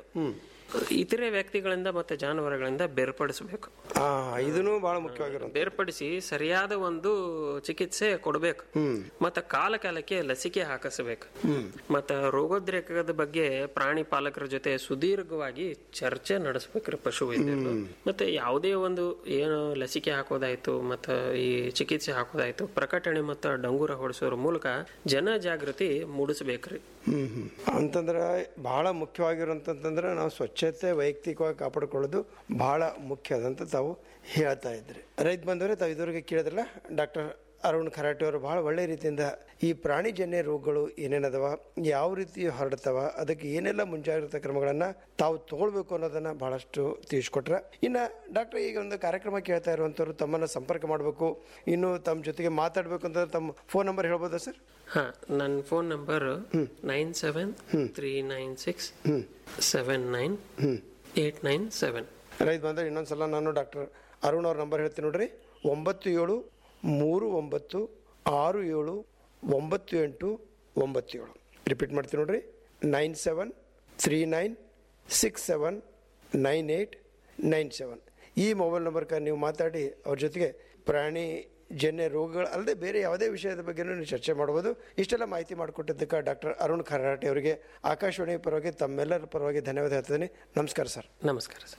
ಇತರೆ ವ್ಯಕ್ತಿಗಳಿಂದ ಮತ್ತೆ ಜಾನುವಾರುಗಳಿಂದ ಬೇರ್ಪಡಿಸಬೇಕು ಹಾ ಇದನ್ನು ಬಹಳ ಮುಖ್ಯವಾಗಿರುವಂತ ಬೇರ್ಪಡಿಸಿ ಸರಿಯಾದ ಒಂದು ಚಿಕಿತ್ಸೆ ಕೊಡಬೇಕು ಮತ್ತೆ ಕಾಲ ಕಾಲಕ್ಕೆ ಲಸಿಕೆ ಹಾಕಿಸಬೇಕು ಮತ್ತೆ ರೋಗೋದ್ರೇಕದ ಬಗ್ಗೆ ಪ್ರಾಣಿ ಪಾಲಕರ ಜೊತೆ ಸುದೀರ್ಘವಾಗಿ ಚರ್ಚೆ ನಡೆಸಬೇಕ್ರಿ ಪಶು ವೈದ್ಯರು ಮತ್ತೆ ಯಾವುದೇ ಒಂದು ಏನು ಲಸಿಕೆ ಹಾಕೋದಾಯ್ತು ಮತ್ತೆ ಈ ಚಿಕಿತ್ಸೆ ಹಾಕೋದಾಯ್ತು ಪ್ರಕಟಣೆ ಮತ್ತು ಡಂಗೂರ ಹೊಡಿಸೋದ್ರ ಮೂಲಕ ಜನ ಜಾಗೃತಿ ಮೂಡಿಸ್ಬೇಕ್ರಿ ಹ್ಮ್ ಹ್ಮ್ ಅಂತಂದ್ರೆ ಬಹಳ ಮುಖ್ಯವಾಗಿರುವಂತಂದ್ರೆ ನಾವು ಸ್ವಚ್ಛತೆ ವೈಯಕ್ತಿಕವಾಗಿ ಕಾಪಾಡಿಕೊಳ್ಳೋದು ಬಹಳ ಮುಖ್ಯ ಅದಂತ ತಾವು ಹೇಳ್ತಾ ಇದ್ರಿ ರೈತ ಬಂದವರೇ ತಾವು ಇದುವರೆಗೆ ಕೇಳಿದ್ರಲ್ಲ ಡಾಕ್ಟರ್ ಅರುಣ್ ಖರಾಟೆ ಅವರು ಬಹಳ ಒಳ್ಳೆ ರೀತಿಯಿಂದ ಈ ಪ್ರಾಣಿಜನ್ಯ ರೋಗಗಳು ಏನೇನದವ ಯಾವ ರೀತಿ ಹರಡ್ತಾವ ಅದಕ್ಕೆ ಏನೆಲ್ಲ ಮುಂಜಾಗ್ರತಾ ಕ್ರಮಗಳನ್ನು ತಾವು ತಗೊಳ್ಬೇಕು ಅನ್ನೋದನ್ನ ಬಹಳಷ್ಟು ತಿಳಿಸ್ಕೊಟ್ರ ಇನ್ನು ಡಾಕ್ಟರ್ ಈಗ ಒಂದು ಕಾರ್ಯಕ್ರಮ ಕೇಳ್ತಾ ಇರುವಂಥವ್ರು ತಮ್ಮನ್ನು ಸಂಪರ್ಕ ಮಾಡಬೇಕು ಇನ್ನು ತಮ್ಮ ಜೊತೆಗೆ ಮಾತಾಡಬೇಕು ಅಂತಂದ್ರೆ ತಮ್ಮ ಫೋನ್ ನಂಬರ್ ಹೇಳ್ಬೋದಾ ಸರ್ ಹಾ ನನ್ನ phone number nine seven three nine six seven nine eight nine seven ರೈತ ಬಂದ್ರೆ ಇನ್ನೊಂದ್ಸಲ ನಾನು ಡಾಕ್ಟರ್ ಅರುಣ್ ಅವ್ರ ನಂಬರ್ ಹೇಳ್ತೀನಿ ನೋಡ್ರಿ ಒಂಬತ್ತು ಏಳು ಮೂರು ಒಂಬತ್ತು ಆರು ಏಳು ಒಂಬತ್ತು ಎಂಟು ಒಂಬತ್ತು ಏಳು ರಿಪೀಟ್ ಮಾಡ್ತೀನಿ ನೋಡ್ರಿ nine seven three nine six seven nine eight nine seven ಈ ಮೊಬೈಲ್ ನಂಬರ್ಗೆ ನೀವು ಮಾತಾಡಿ ಅವ್ರ ಜೊತೆಗೆ ಪ್ರಾಣಿ ಜನ್ಯ ರೋಗಗಳು ಅಲ್ಲದೆ ಬೇರೆ ಯಾವುದೇ ವಿಷಯದ ಬಗ್ಗೆನೂ ನೀವು ಚರ್ಚೆ ಮಾಡ್ಬೋದು ಇಷ್ಟೆಲ್ಲ ಮಾಹಿತಿ ಮಾಡಿಕೊಟ್ಟಿದ್ದಕ್ಕೆ ಡಾಕ್ಟರ್ ಅರುಣ್ ಖರಾಟೆ ಅವರಿಗೆ ಆಕಾಶವಾಣಿ ಪರವಾಗಿ ತಮ್ಮೆಲ್ಲರ ಪರವಾಗಿ ಧನ್ಯವಾದ ಹೇಳ್ತೀನಿ ನಮಸ್ಕಾರ ಸರ್ ನಮಸ್ಕಾರ ಸರ್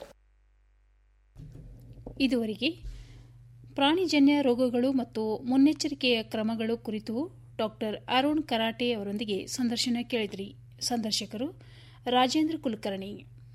ಇದುವರೆಗೆ ಪ್ರಾಣಿಜನ್ಯ ರೋಗಗಳು ಮತ್ತು ಮುನ್ನೆಚ್ಚರಿಕೆಯ ಕ್ರಮಗಳು ಕುರಿತು ಡಾಕ್ಟರ್ ಅರುಣ್ ಕರಾಟೆ ಅವರೊಂದಿಗೆ ಸಂದರ್ಶನ ಕೇಳಿದ್ರಿ ಸಂದರ್ಶಕರು ರಾಜೇಂದ್ರ ಕುಲಕರ್ಣಿ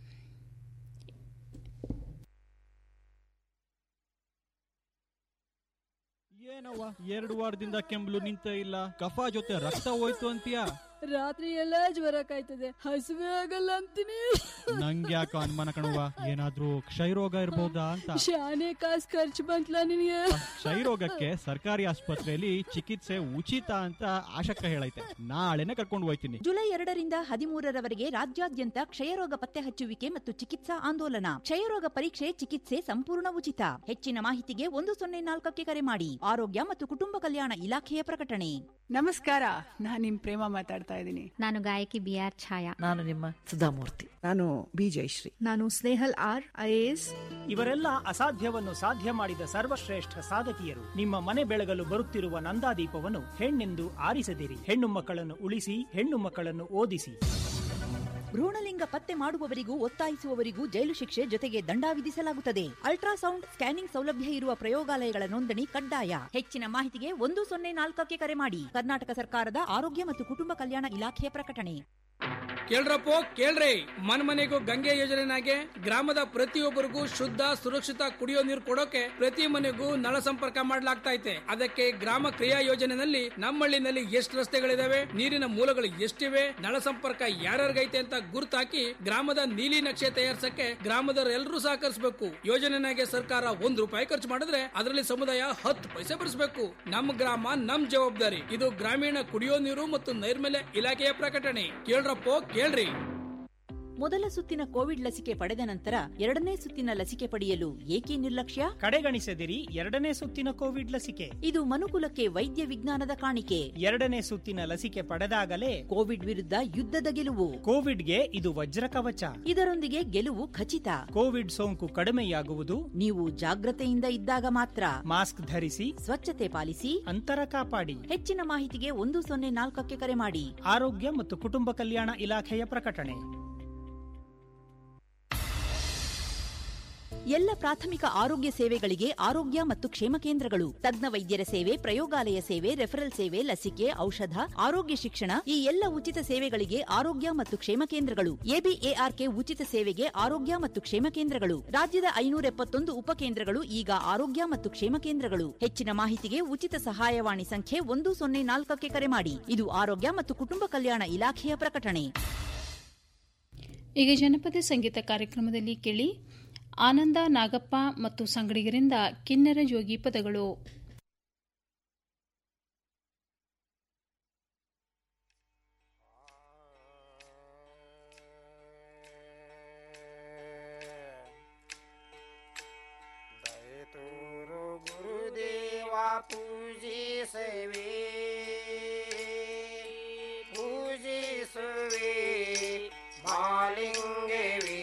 ಏನವ್ವ ಎರಡು ವಾರದಿಂದ ಕೆಂಬ್ಲು ನಿಂತ ಇಲ್ಲ ಕಫ ಜೊತೆ ರಕ್ತ ಹೋಯ್ತು ಅಂತೀಯ ರಾತ್ರಿ ಎಲ್ಲ ಜ್ವರ ಕಾಯ್ತದೆ ಹಸುವೆ ಆಗಲ್ಲ ಅಂತೀನಿ ನಂಗೆ ಯಾಕೆ ಅನುಮಾನ ಕಣವ್ವ ಏನಾದ್ರೂ ಕ್ಷಯರೋಗ ಇರ್ಬೋದಾ ಅಂತ ಶಾನೆ ಕಾಸು ಖರ್ಚು ಬಂತ್ಲ ನಿನಗೆ ಕ್ಷಯರೋಗಕ್ಕೆ ಸರ್ಕಾರಿ ಆಸ್ಪತ್ರೆಯಲ್ಲಿ ಚಿಕಿತ್ಸೆ ಉಚಿತ ಅಂತ ಆಶಕ್ಕ ಹೇಳೈತೆ ನಾಳೆನೆ ಕರ್ಕೊಂಡು ಹೋಯ್ತೀನಿ ಜುಲೈ ಎರಡರಿಂದ ಹದಿಮೂರರವರೆಗೆ ರಾಜ್ಯಾದ್ಯಂತ ಕ್ಷಯರೋಗ ಪತ್ತೆ ಹಚ್ಚುವಿಕೆ ಮತ್ತು ಚಿಕಿತ್ಸಾ ಆಂದೋಲನ ಕ್ಷಯರೋಗ ಪರೀಕ್ಷೆ ಚಿಕಿತ್ಸೆ ಸಂಪೂರ್ಣ ಉಚಿತ ಹೆಚ್ಚಿನ ಮಾಹಿತಿಗೆ ಒಂದು ಸೊನ್ನೆ ನಾಲ್ಕಕ್ಕೆ ಕರೆ ಮಾಡಿ ಆರೋಗ್ಯ ಮತ್ತು ಕುಟುಂಬ ಕಲ್ಯಾಣ ಇಲಾಖೆಯ ಪ್ರಕಟಣೆ ನಮಸ್ಕಾರ ನಾನು ನಿಮ್ ಪ್ರೇಮ ಮಾತಾಡ್ತಾ ಇದ್ದೀನಿ ನಾನು ಗಾಯಕಿ ಬಿ ಆರ್ ಛಾಯಾ ನಾನು ನಿಮ್ಮ ಸುಧಾಮೂರ್ತಿ ನಾನು ಬಿ ಜಯಶ್ರೀ ನಾನು ಸ್ನೇಹಲ್ ಆರ್ ಐಎಎಸ್ ಇವರೆಲ್ಲ ಅಸಾಧ್ಯವನ್ನು ಸಾಧ್ಯ ಮಾಡಿದ ಸರ್ವಶ್ರೇಷ್ಠ ಸಾಧಕಿಯರು ನಿಮ್ಮ ಮನೆ ಬೆಳಗಲು ಬರುತ್ತಿರುವ ನಂದಾದೀಪವನ್ನು ಹೆಣ್ಣೆಂದು ಆರಿಸದಿರಿ ಹೆಣ್ಣು ಮಕ್ಕಳನ್ನು ಉಳಿಸಿ ಹೆಣ್ಣು ಮಕ್ಕಳನ್ನು ಓದಿಸಿ ಭ್ರೂಣಲಿಂಗ ಪತ್ತೆ ಮಾಡುವವರಿಗೂ ಒತ್ತಾಯಿಸುವವರಿಗೂ ಜೈಲು ಶಿಕ್ಷೆ ಜೊತೆಗೆ ದಂಡ ವಿಧಿಸಲಾಗುತ್ತದೆ ಅಲ್ಟ್ರಾಸೌಂಡ್ ಸ್ಕ್ಯಾನಿಂಗ್ ಸೌಲಭ್ಯ ಇರುವ ಪ್ರಯೋಗಾಲಯಗಳ ನೋಂದಣಿ ಕಡ್ಡಾಯ ಹೆಚ್ಚಿನ ಮಾಹಿತಿಗೆ ಒಂದು ಸೊನ್ನೆ ನಾಲ್ಕಕ್ಕೆ ಕರೆ ಮಾಡಿ ಕರ್ನಾಟಕ ಸರ್ಕಾರದ ಆರೋಗ್ಯ ಮತ್ತು ಕುಟುಂಬ ಕಲ್ಯಾಣ ಇಲಾಖೆಯ ಪ್ರಕಟಣೆ ಕೇಳ್ರಪ್ಪೋ ಕೇಳ್ರಿ ಮನ್ ಮನೆಗೂ ಗಂಗೆ ಯೋಜನೆನಾಗೆ ಗ್ರಾಮದ ಪ್ರತಿಯೊಬ್ಬರಿಗೂ ಶುದ್ಧ ಸುರಕ್ಷಿತ ಕುಡಿಯೋ ನೀರು ಕೊಡೋಕೆ ಪ್ರತಿ ಮನೆಗೂ ನಳ ಸಂಪರ್ಕ ಮಾಡ್ಲಾಗ್ತಾ ಐತೆ ಅದಕ್ಕೆ ಗ್ರಾಮ ಕ್ರಿಯಾ ಯೋಜನೆನಲ್ಲಿ ನಮ್ಮಳ್ಳಿನಲ್ಲಿ ಎಷ್ಟು ರಸ್ತೆಗಳಿದಾವೆ ನೀರಿನ ಮೂಲಗಳು ಎಷ್ಟಿವೆ ನಳ ಸಂಪರ್ಕ ಯಾರ್ಯಾರಿಗೈತೆ ಅಂತ ಗುರ್ತಾಕಿ ಗ್ರಾಮದ ನೀಲಿ ನಕ್ಷೆ ತಯಾರಿಸಕ್ಕೆ ಗ್ರಾಮದವರೆಲ್ಲರೂ ಸಹಕರಿಸಬೇಕು ಯೋಜನೆನಾಗೆ ಸರ್ಕಾರ ಒಂದ್ ರೂಪಾಯಿ ಖರ್ಚು ಮಾಡಿದ್ರೆ ಅದರಲ್ಲಿ ಸಮುದಾಯ ಹತ್ತು ಪೈಸೆ ಭರಿಸಬೇಕು ನಮ್ಮ ಗ್ರಾಮ ನಮ್ ಜವಾಬ್ದಾರಿ ಇದು ಗ್ರಾಮೀಣ ಕುಡಿಯೋ ನೀರು ಮತ್ತು ನೈರ್ಮಲ್ಯ ಇಲಾಖೆಯ ಪ್ರಕಟಣೆ ಕೇಳ್ರಪ್ಪೋ ಕೇಳ್ರಿ ಮೊದಲ ಸುತ್ತಿನ ಕೋವಿಡ್ ಲಸಿಕೆ ಪಡೆದ ನಂತರ ಎರಡನೇ ಸುತ್ತಿನ ಲಸಿಕೆ ಪಡೆಯಲು ಏಕೆ ನಿರ್ಲಕ್ಷ್ಯ ಕಡೆಗಣಿಸದಿರಿ ಎರಡನೇ ಸುತ್ತಿನ ಕೋವಿಡ್ ಲಸಿಕೆ ಇದು ಮನುಕುಲಕ್ಕೆ ವೈದ್ಯ ವಿಜ್ಞಾನದ ಕಾಣಿಕೆ ಎರಡನೇ ಸುತ್ತಿನ ಲಸಿಕೆ ಪಡೆದಾಗಲೇ ಕೋವಿಡ್ ವಿರುದ್ಧ ಯುದ್ಧದ ಗೆಲುವು ಕೋವಿಡ್ಗೆ ಇದು ವಜ್ರ ಕವಚ ಇದರೊಂದಿಗೆ ಗೆಲುವು ಖಚಿತ ಕೋವಿಡ್ ಸೋಂಕು ಕಡಿಮೆಯಾಗುವುದು ನೀವು ಜಾಗ್ರತೆಯಿಂದ ಇದ್ದಾಗ ಮಾತ್ರ ಮಾಸ್ಕ್ ಧರಿಸಿ ಸ್ವಚ್ಛತೆ ಪಾಲಿಸಿ ಅಂತರ ಕಾಪಾಡಿ ಹೆಚ್ಚಿನ ಮಾಹಿತಿಗೆ ಒಂದು ಸೊನ್ನೆ ನಾಲ್ಕಕ್ಕೆ ಕರೆ ಮಾಡಿ ಆರೋಗ್ಯ ಮತ್ತು ಕುಟುಂಬ ಕಲ್ಯಾಣ ಇಲಾಖೆಯ ಪ್ರಕಟಣೆ ಎಲ್ಲ ಪ್ರಾಥಮಿಕ ಆರೋಗ್ಯ ಸೇವೆಗಳಿಗೆ ಆರೋಗ್ಯ ಮತ್ತು ಕ್ಷೇಮ ಕೇಂದ್ರಗಳು ತಜ್ಞ ವೈದ್ಯರ ಸೇವೆ ಪ್ರಯೋಗಾಲಯ ಸೇವೆ ರೆಫರಲ್ ಸೇವೆ ಲಸಿಕೆ ಔಷಧ ಆರೋಗ್ಯ ಶಿಕ್ಷಣ ಈ ಎಲ್ಲ ಉಚಿತ ಸೇವೆಗಳಿಗೆ ಆರೋಗ್ಯ ಮತ್ತು ಕ್ಷೇಮ ಕೇಂದ್ರಗಳು ಎಬಿಎಆರ್ಕೆ ಉಚಿತ ಸೇವೆಗೆ ಆರೋಗ್ಯ ಮತ್ತು ಕ್ಷೇಮ ಕೇಂದ್ರಗಳು ರಾಜ್ಯದ ಐನೂರ ಎಪ್ಪತ್ತೊಂದು ಉಪಕೇಂದ್ರಗಳು ಈಗ ಆರೋಗ್ಯ ಮತ್ತು ಕ್ಷೇಮ ಕೇಂದ್ರಗಳು ಹೆಚ್ಚಿನ ಮಾಹಿತಿಗೆ ಉಚಿತ ಸಹಾಯವಾಣಿ ಸಂಖ್ಯೆ ಒಂದು ಸೊನ್ನೆ ನಾಲ್ಕಕ್ಕೆ ಕರೆ ಮಾಡಿ ಇದು ಆರೋಗ್ಯ ಮತ್ತು ಕುಟುಂಬ ಕಲ್ಯಾಣ ಇಲಾಖೆಯ ಪ್ರಕಟಣೆ ಈಗ ಜನಪದ ಸಂಗೀತ ಕಾರ್ಯಕ್ರಮದಲ್ಲಿ ಕೇಳಿ ಆನಂದ ನಾಗಪ್ಪ ಮತ್ತು ಸಂಗಡಿಗರಿಂದ ಕಿನ್ನರ ಜೋಗಿ ಪದಗಳು ದಯತೋರು ಗುರುದೇವ ಪೂಜಿಸುವೆ ಪೂಜಿಸುವೆ ಮಾಲಿಂಗವೇ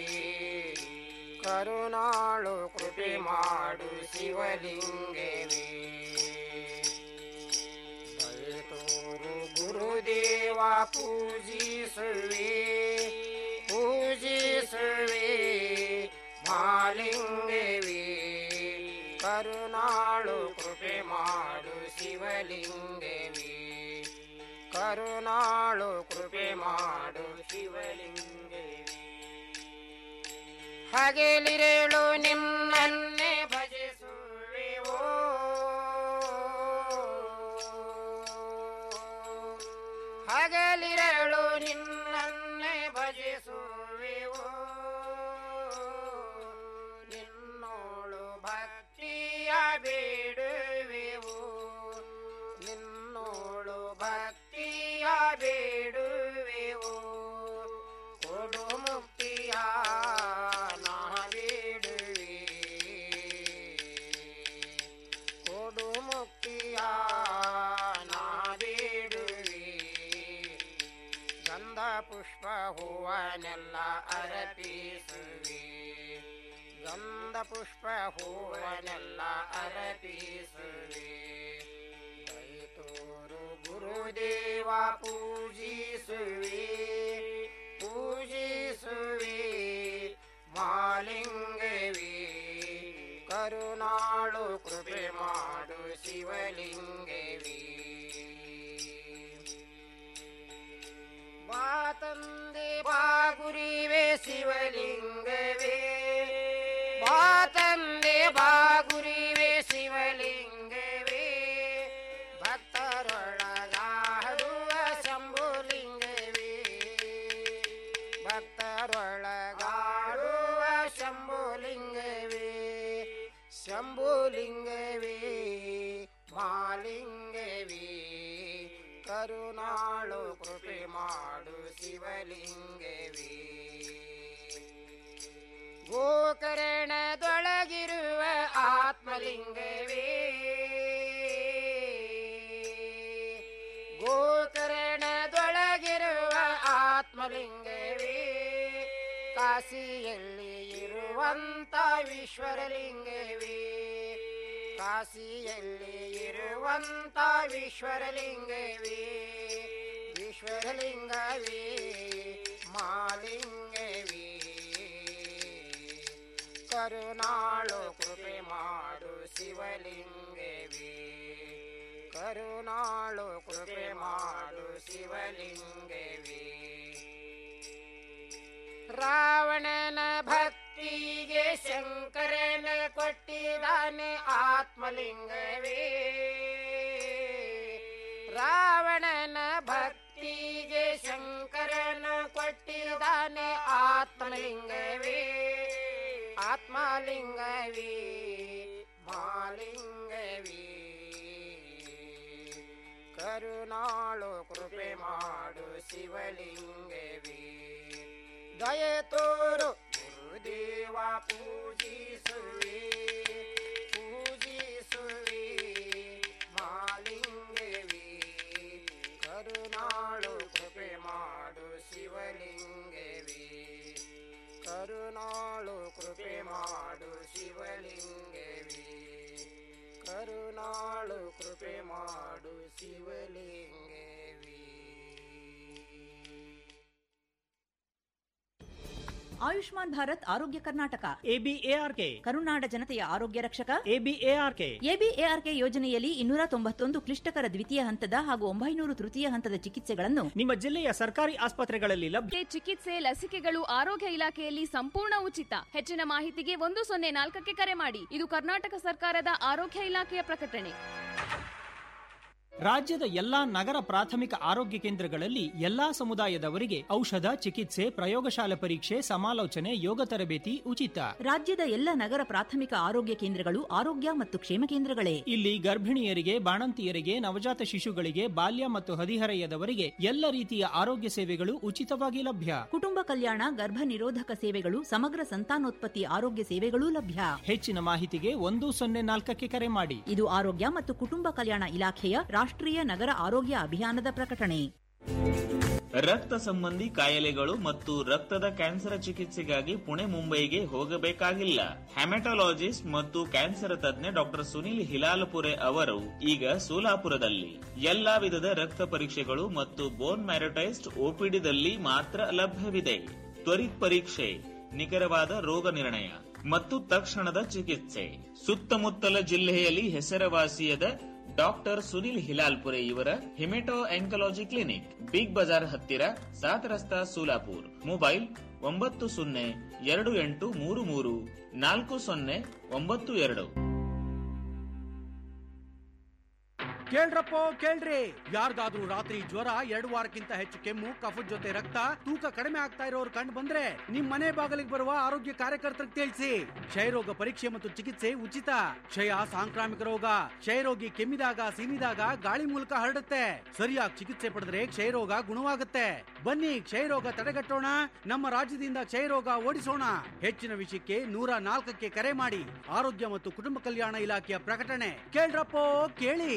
ಕರುಣಾಳು ಕೃಪೆ ಮಾಡು ಶಿವಲಿಂಗವೇ ದಯತೋರು ಗುರುದೇವ ಪೂಜಿಸುವೆ ಪೂಜಿಸುವೆ ಮಾಲಿಂಗವೇ ಕರುಣಾಳು ಕೃಪೆ ಮಾಡು ಶಿವಲಿಂಗವೇ ಕರುಣಾಳು ಕೃಪೆ ಮಾಡು ಶಿವಲಿಂಗವೇ ಹಗಲಿರೇಳು ನಿಮ್ಮನ್ನೇ ಭಜಿಸುವೆವೋ ಮುಕ್ತಿಯ ನಾ ಬೇಡುವೆ ಗಂಧ ಪುಷ್ಪ ಹೂವನೆಲ್ಲ ಅರಪಿಸುವೆ ಗಂಧ ಪುಷ್ಪ ಹೂವನೆಲ್ಲ ಅರಪಿಸುವೆ ದೈತೋರು ಗುರುದೇವ ಪೂಜಿಸುವೆ ಪೂಜಿಸುವೆ ಮಾಲಿಂಗವೇ ಕರುಣಾಳು ಕೃಪೆ ಮಾಡು ಶಿವಲಿಂಗವೇ ಬಾ ತಂದೆ ಬಾ ಗುರಿವೆ ಶಿವಲಿಂಗವೇ ಬಾ ತಂದೆ ಬಾ ಗುರಿವೆ ಶಿವಲಿಂಗವೇ ಭಕ್ತರೊಳಗಾಡುವ ಶಂಭುಲಿಂಗವೇ ಭಕ್ತರೊಳಗಾಡುವ ಶಂಭುಲಿಂಗವೇ ಶಂಭುಲಿಂಗವೇ ಮಾಲಿಂಗವೇ ಕರುಣಾಳು ಕೃಪೆ ಮಾಡು ಶಿವಲಿಂಗವೇ ಗೋಕರ್ಣದೊಳಗಿರುವ ಆತ್ಮಲಿಂಗವೇ ಗೋಕರ್ಣದೊಳಗಿರುವ ಆತ್ಮಲಿಂಗವೇ ಕಾಶಿಯಲ್ಲಿ ಇರುವಂತ ವಿಶ್ವರಲಿಂಗವೇ ಕಾಶಿಯಲ್ಲಿ ಇರುವಂತ ವಿಶ್ವರಲಿಂಗವೇ ವಿಶ್ವರಲಿಂಗವೇ ಮಾಲಿಂಗವೇ ಕರುಣಾಳು ಕೃಪೆ ಮಾಡು ಶಿವಲಿಂಗವೇ ಕರುಣಾಳು ಕೃಪೆ ಮಾಡು ಶಿವಲಿಂಗವೇ ರಾವಣನ ಭಕ್ತಿಗೆ ಶಂಕರನ ಕೊಟ್ಟಿದ್ದಾನೆ ಆತ್ಮಲಿಂಗವೇ ರಾವಣನ ಭಕ್ತಿಗೆ ಶಂಕರನ ಕೊಟ್ಟಿದ್ದಾನೆ ಆತ್ಮಲಿಂಗವೇ ಆತ್ಮಲಿಂಗವೇ ಮಾಲಿಂಗವೇ ಕರುಣಾಳು ಕೃಪೆ ಮಾಡು ಶಿವಲಿಂಗವೇ ದಯ ತೋರು ಗುರುದೇವ ಪೂಜಿಸುವೆ ಪೂಜಿಸುವೆ ಮಾಲಿಂಗವೇ ಕರುಣಾಳು ಕೃಪೆ ಮಾಡು ಶಿವಲಿಂಗವೇ ಕರುಣಾಳು ಕೃಪೆ ಮಾಡು ಶಿವಲಿಂಗವೇ ಕರುಣಾಳು ಕೃಪೆ ಮಾಡು ಶಿವಲಿಂಗವೇ ಆಯುಷ್ಮಾನ್ ಭಾರತ್ ಆರೋಗ್ಯ ಕರ್ನಾಟಕ ಎಬಿಎಆರ್ಕೆ ಕರುನಾಡ ಜನತೆಯ ಆರೋಗ್ಯ ರಕ್ಷಕ ಎಬಿಎಆರ್ಕೆ ಎಬಿಎಆರ್ಕೆ ಯೋಜನೆಯಲ್ಲಿ ಇನ್ನೂರ ತೊಂಬತ್ತೊಂದು ಕ್ಲಿಷ್ಟಕರ ದ್ವಿತೀಯ ಹಂತದ ಹಾಗೂ ಒಂಬೈನೂರು ತೃತೀಯ ಹಂತದ ಚಿಕಿತ್ಸೆಗಳನ್ನು ನಿಮ್ಮ ಜಿಲ್ಲೆಯ ಸರ್ಕಾರಿ ಆಸ್ಪತ್ರೆಗಳಲ್ಲಿ ಲಭ್ಯ ಚಿಕಿತ್ಸೆ ಲಸಿಕೆಗಳು ಆರೋಗ್ಯ ಇಲಾಖೆಯಲ್ಲಿ ಸಂಪೂರ್ಣ ಉಚಿತ ಹೆಚ್ಚಿನ ಮಾಹಿತಿಗೆ ಒಂದು ಸೊನ್ನೆ ನಾಲ್ಕಕ್ಕೆ ಕರೆ ಮಾಡಿ ಇದು ಕರ್ನಾಟಕ ಸರ್ಕಾರದ ಆರೋಗ್ಯ ಇಲಾಖೆಯ ಪ್ರಕಟಣೆ ರಾಜ್ಯದ ಎಲ್ಲಾ ನಗರ ಪ್ರಾಥಮಿಕ ಆರೋಗ್ಯ ಕೇಂದ್ರಗಳಲ್ಲಿ ಎಲ್ಲಾ ಸಮುದಾಯದವರಿಗೆ ಔಷಧ ಚಿಕಿತ್ಸೆ ಪ್ರಯೋಗಶಾಲೆ ಪರೀಕ್ಷೆ ಸಮಾಲೋಚನೆ ಯೋಗ ತರಬೇತಿ ಉಚಿತ ರಾಜ್ಯದ ಎಲ್ಲ ನಗರ ಪ್ರಾಥಮಿಕ ಆರೋಗ್ಯ ಕೇಂದ್ರಗಳು ಆರೋಗ್ಯ ಮತ್ತು ಕ್ಷೇಮ ಕೇಂದ್ರಗಳೇ ಇಲ್ಲಿ ಗರ್ಭಿಣಿಯರಿಗೆ ಬಾಣಂತಿಯರಿಗೆ ನವಜಾತ ಶಿಶುಗಳಿಗೆ ಬಾಲ್ಯ ಮತ್ತು ಹದಿಹರೆಯದವರಿಗೆ ಎಲ್ಲ ರೀತಿಯ ಆರೋಗ್ಯ ಸೇವೆಗಳು ಉಚಿತವಾಗಿ ಲಭ್ಯ ಕುಟುಂಬ ಕಲ್ಯಾಣ ಗರ್ಭ ನಿರೋಧಕ ಸೇವೆಗಳು ಸಮಗ್ರ ಸಂತಾನೋತ್ಪತ್ತಿ ಆರೋಗ್ಯ ಸೇವೆಗಳೂ ಲಭ್ಯ ಹೆಚ್ಚಿನ ಮಾಹಿತಿಗೆ ಒಂದು ಸೊನ್ನೆ ನಾಲ್ಕಕ್ಕೆ ಕರೆ ಮಾಡಿ ಇದು ಆರೋಗ್ಯ ಮತ್ತು ಕುಟುಂಬ ಕಲ್ಯಾಣ ಇಲಾಖೆಯ ರಾಷ್ಟ್ರೀಯ ನಗರ ಆರೋಗ್ಯ ಅಭಿಯಾನದ ಪ್ರಕಟಣೆ ರಕ್ತ ಸಂಬಂಧಿ ಕಾಯಿಲೆಗಳು ಮತ್ತು ರಕ್ತದ ಕ್ಯಾನ್ಸರ್ ಚಿಕಿತ್ಸೆಗಾಗಿ ಪುಣೆ ಮುಂಬೈಗೆ ಹೋಗಬೇಕಾಗಿಲ್ಲ ಹೆಮಟೊಲಾಜಿಸ್ಟ್ ಮತ್ತು ಕ್ಯಾನ್ಸರ್ ತಜ್ಞ ಡಾಕ್ಟರ್ ಸುನಿಲ್ ಹಿಲಾಲಪುರೆ ಅವರು ಈಗ ಸೋಲಾಪುರದಲ್ಲಿ ಎಲ್ಲಾ ವಿಧದ ರಕ್ತ ಪರೀಕ್ಷೆಗಳು ಮತ್ತು ಬೋನ್ ಮ್ಯಾರಟೈಸ್ಡ್ ಓಪಿಡಿದಲ್ಲಿ ಮಾತ್ರ ಲಭ್ಯವಿದೆ ತ್ವರಿತ್ ಪರೀಕ್ಷೆ ನಿಖರವಾದ ರೋಗ ನಿರ್ಣಯ ಮತ್ತು ತಕ್ಷಣದ ಚಿಕಿತ್ಸೆ ಸುತ್ತಮುತ್ತಲ ಜಿಲ್ಲೆಯಲ್ಲಿ ಹೆಸರುವಾಸಿಯಾದ ಡಾಕ್ಟರ್ ಸುನಿಲ್ ಹಿಲಾಲ್ಪುರೆ ಇವರ hemato oncology clinic Big Bazaar ಹತ್ತಿರ ಸಾತ್ ರಸ್ತಾ ಸೋಲಾಪುರ್ ಮೊಬೈಲ್ ಒಂಬತ್ತು ಸೊನ್ನೆ ಎರಡು ಎಂಟು ಮೂರು ಮೂರು ನಾಲ್ಕು ಸೊನ್ನೆ ಒಂಬತ್ತು ಎರಡು ಕೇಳ್ರಪ್ಪೋ ಕೇಳ್ರಿ ಯಾರಿಗಾದ್ರೂ ರಾತ್ರಿ ಜ್ವರ ಎರಡು ವಾರಕ್ಕಿಂತ ಹೆಚ್ಚು ಕೆಮ್ಮು ಕಫದ ಜೊತೆ ರಕ್ತ ತೂಕ ಕಡಿಮೆ ಆಗ್ತಾ ಇರೋರು ಕಂಡು ಬಂದ್ರೆ ನಿಮ್ ಮನೆ ಬಾಗಿಲಿಗೆ ಬರುವ ಆರೋಗ್ಯ ಕಾರ್ಯಕರ್ತರಿಗೆ ತಿಳಿಸಿ ಕ್ಷಯರೋಗ ಪರೀಕ್ಷೆ ಮತ್ತು ಚಿಕಿತ್ಸೆ ಉಚಿತ ಕ್ಷಯ ಸಾಂಕ್ರಾಮಿಕ ರೋಗ ಕ್ಷಯರೋಗಿ ಕೆಮ್ಮಿದಾಗ ಸೀನಿದಾಗ ಗಾಳಿ ಮೂಲಕ ಹರಡುತ್ತೆ ಸರಿಯಾಗಿ ಚಿಕಿತ್ಸೆ ಪಡೆದ್ರೆ ಕ್ಷಯರೋಗ ಗುಣವಾಗುತ್ತೆ ಬನ್ನಿ ಕ್ಷಯರೋಗ ತಡೆಗಟ್ಟೋಣ ನಮ್ಮ ರಾಜ್ಯದಿಂದ ಕ್ಷಯರೋಗ ಓಡಿಸೋಣ ಹೆಚ್ಚಿನ ವಿಷಯಕ್ಕೆ ನೂರ ನಾಲ್ಕಕ್ಕೆ ಕರೆ ಮಾಡಿ ಆರೋಗ್ಯ ಮತ್ತು ಕುಟುಂಬ ಕಲ್ಯಾಣ ಇಲಾಖೆಯ ಪ್ರಕಟಣೆ ಕೇಳ್ರಪ್ಪೋ ಕೇಳಿ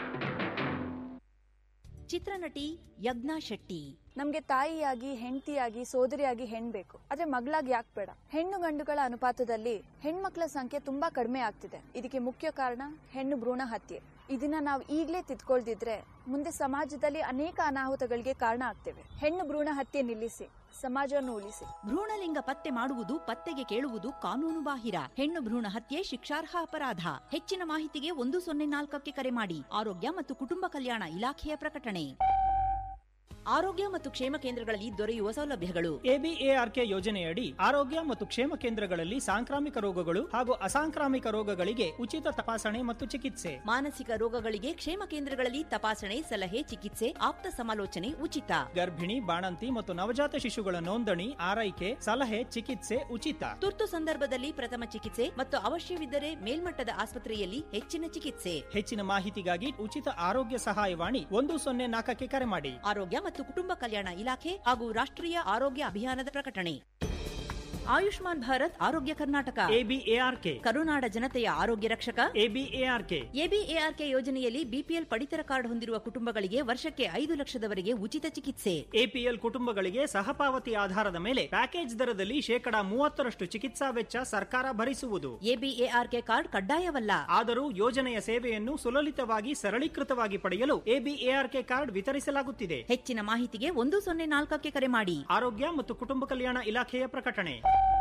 ಚಿತ್ರನಟಿ ಯಜ್ಞಾ ಶೆಟ್ಟಿ ನಮ್ಗೆ ತಾಯಿಯಾಗಿ ಹೆಂಡತಿಯಾಗಿ ಸೋದರಿಯಾಗಿ ಹೆಣ್ ಬೇಕು ಆದ್ರೆ ಮಗಳಾಗಿ ಯಾಕೆ ಬೇಡ ಹೆಣ್ಣು ಗಂಡುಗಳ ಅನುಪಾತದಲ್ಲಿ ಹೆಣ್ಮಕ್ಳ ಸಂಖ್ಯೆ ತುಂಬಾ ಕಡಿಮೆ ಆಗ್ತಿದೆ ಇದಕ್ಕೆ ಮುಖ್ಯ ಕಾರಣ ಹೆಣ್ಣು ಭ್ರೂಣ ಹತ್ಯೆ ಇದನ್ನ ನಾವು ಈಗಲೇ ತಿದ್ಕೊಳ್ದಿದ್ರೆ ಮುಂದೆ ಸಮಾಜದಲ್ಲಿ ಅನೇಕ ಅನಾಹುತಗಳಿಗೆ ಕಾರಣ ಆಗ್ತೇವೆ ಹೆಣ್ಣು ಭ್ರೂಣ ಹತ್ಯೆ ನಿಲ್ಲಿಸಿ ಸಮಾಜವನ್ನು ಉಳಿಸಿ ಭ್ರೂಣಲಿಂಗ ಪತ್ತೆ ಮಾಡುವುದು ಪತ್ತೆಗೆ ಕೇಳುವುದು ಕಾನೂನು ಬಾಹಿರ ಹೆಣ್ಣು ಭ್ರೂಣ ಹತ್ಯೆ ಶಿಕ್ಷಾರ್ಹ ಅಪರಾಧ ಹೆಚ್ಚಿನ ಮಾಹಿತಿಗೆ ಒಂದು ಸೊನ್ನೆ ನಾಲ್ಕಕ್ಕೆ ಕರೆ ಮಾಡಿ ಆರೋಗ್ಯ ಮತ್ತು ಕುಟುಂಬ ಕಲ್ಯಾಣ ಇಲಾಖೆಯ ಪ್ರಕಟಣೆ ಆರೋಗ್ಯ ಮತ್ತು ಕ್ಷೇಮ ಕೇಂದ್ರಗಳಲ್ಲಿ ದೊರೆಯುವ ಸೌಲಭ್ಯಗಳು ಎಬಿಎಆರ್ಕೆ ಯೋಜನೆಯಡಿ ಆರೋಗ್ಯ ಮತ್ತು ಕ್ಷೇಮ ಕೇಂದ್ರಗಳಲ್ಲಿ ಸಾಂಕ್ರಾಮಿಕ ರೋಗಗಳು ಹಾಗೂ ಅಸಾಂಕ್ರಾಮಿಕ ರೋಗಗಳಿಗೆ ಉಚಿತ ತಪಾಸಣೆ ಮತ್ತು ಚಿಕಿತ್ಸೆ ಮಾನಸಿಕ ರೋಗಗಳಿಗೆ ಕ್ಷೇಮ ಕೇಂದ್ರಗಳಲ್ಲಿ ತಪಾಸಣೆ ಸಲಹೆ ಚಿಕಿತ್ಸೆ ಆಪ್ತ ಸಮಾಲೋಚನೆ ಉಚಿತ ಗರ್ಭಿಣಿ ಬಾಣಂತಿ ಮತ್ತು ನವಜಾತ ಶಿಶುಗಳ ನೋಂದಣಿ ಆರೈಕೆ ಸಲಹೆ ಚಿಕಿತ್ಸೆ ಉಚಿತ ತುರ್ತು ಸಂದರ್ಭದಲ್ಲಿ ಪ್ರಥಮ ಚಿಕಿತ್ಸೆ ಮತ್ತು ಅವಶ್ಯವಿದ್ದರೆ ಮೇಲ್ಮಟ್ಟದ ಆಸ್ಪತ್ರೆಯಲ್ಲಿ ಹೆಚ್ಚಿನ ಚಿಕಿತ್ಸೆ ಹೆಚ್ಚಿನ ಮಾಹಿತಿಗಾಗಿ ಉಚಿತ ಆರೋಗ್ಯ ಸಹಾಯವಾಣಿ ಒಂದು ಸೊನ್ನೆ ನಾಲ್ಕಕ್ಕೆ ಕರೆ ಮಾಡಿ ಆರೋಗ್ಯ ಮತ್ತು ಕುಟುಂಬ ಕಲ್ಯಾಣ ಇಲಾಖೆ ಹಾಗೂ ರಾಷ್ಟ್ರೀಯ ಆರೋಗ್ಯ ಅಭಿಯಾನದ ಪ್ರಕಟಣೆ ಆಯುಷ್ಮಾನ್ ಭಾರತ್ ಆರೋಗ್ಯ ಕರ್ನಾಟಕ ಎಬಿಎಆರ್ಕೆ ಕರುನಾಡ ಜನತೆಯ ಆರೋಗ್ಯ ರಕ್ಷಕ ಎಬಿಎಆರ್ಕೆ ಎಬಿಎಆರ್ಕೆ ಯೋಜನೆಯಲ್ಲಿ ಬಿಪಿಎಲ್ ಪಡಿತರ ಕಾರ್ಡ್ ಹೊಂದಿರುವ ಕುಟುಂಬಗಳಿಗೆ ವರ್ಷಕ್ಕೆ ಐದು ಲಕ್ಷದವರೆಗೆ ಉಚಿತ ಚಿಕಿತ್ಸೆ ಎಪಿಎಲ್ ಕುಟುಂಬಗಳಿಗೆ ಸಹಪಾವತಿ ಆಧಾರದ ಮೇಲೆ ಪ್ಯಾಕೇಜ್ ದರದಲ್ಲಿ ಶೇಕಡಾ ಮೂವತ್ತರಷ್ಟು ಚಿಕಿತ್ಸಾ ವೆಚ್ಚ ಸರ್ಕಾರ ಭರಿಸುವುದು ಎಬಿಎಆರ್ಕೆ ಕಾರ್ಡ್ ಕಡ್ಡಾಯವಲ್ಲ ಆದರೂ ಯೋಜನೆಯ ಸೇವೆಯನ್ನು ಸುಲಲಿತವಾಗಿ ಸರಳೀಕೃತವಾಗಿ ಪಡೆಯಲು ಎಬಿಎಆರ್ಕೆ ಕಾರ್ಡ್ ವಿತರಿಸಲಾಗುತ್ತಿದೆ ಹೆಚ್ಚಿನ ಮಾಹಿತಿಗೆ ಒಂದು ಸೊನ್ನೆ ನಾಲ್ಕಕ್ಕೆ ಕರೆ ಮಾಡಿ ಆರೋಗ್ಯ ಮತ್ತು ಕುಟುಂಬ ಕಲ್ಯಾಣ ಇಲಾಖೆಯ ಪ್ರಕಟಣೆ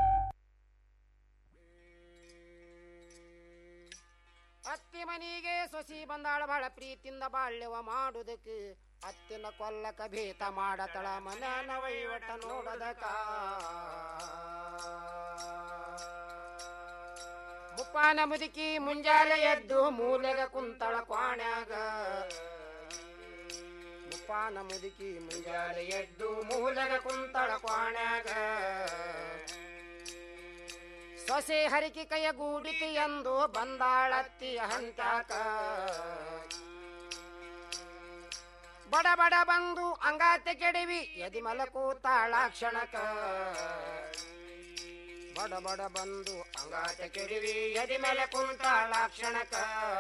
ಅತ್ತಿ ಮನಿಗೆ ಸೊಸಿ ಬಂದಾಳ ಬಹಳ ಪ್ರೀತಿಯಿಂದ ಬಾಳ್ಯವ ಮಾಡುದಕ್ಕೆ ಅತ್ತಿನ ಕೊಲ್ಲಕ ಭೇತ ಮಾಡತಳ ಮನನ ವಹಿವಟ ನೋಡದಕ ಮುಪ್ಪಾನ ಮುದುಕಿ ಮುಂಜಾನೆ ಎದ್ದು ಮೂಲೆಗ ಕುಂತಳ ಕ್ವಾಣ್ಯಾಗ ಮುಪ್ಪಾನ ಮುದುಕಿ ಮುಂಜಾನೆ ಎದ್ದು ಮೂಲೆಗ ಕುಂತಳ ಕ್ವಾಣ್ಯಾಗ ಸೊಸೆ ಹರಿಕೆ ಕೈಯ ಗೂಡಿತಿ ಎಂದು ಬಂದಾಳತ್ತಿಯ ಹಂತ್ಯಾಕ ಬಡ ಬಡ ಬಂದು ಅಂಗಾತೆ ಕೆಡವಿ ಎದಿ ಮಲಕು ತಾಳಾಕ್ಷಣಕ ಬಡ ಬಡ ಬಂದು ಅಂಗಾತೆ ಕೆಡವಿ ಎದಿ ಮೇಲೆ ಕುಂತಾಳಾಕ್ಷಣಕ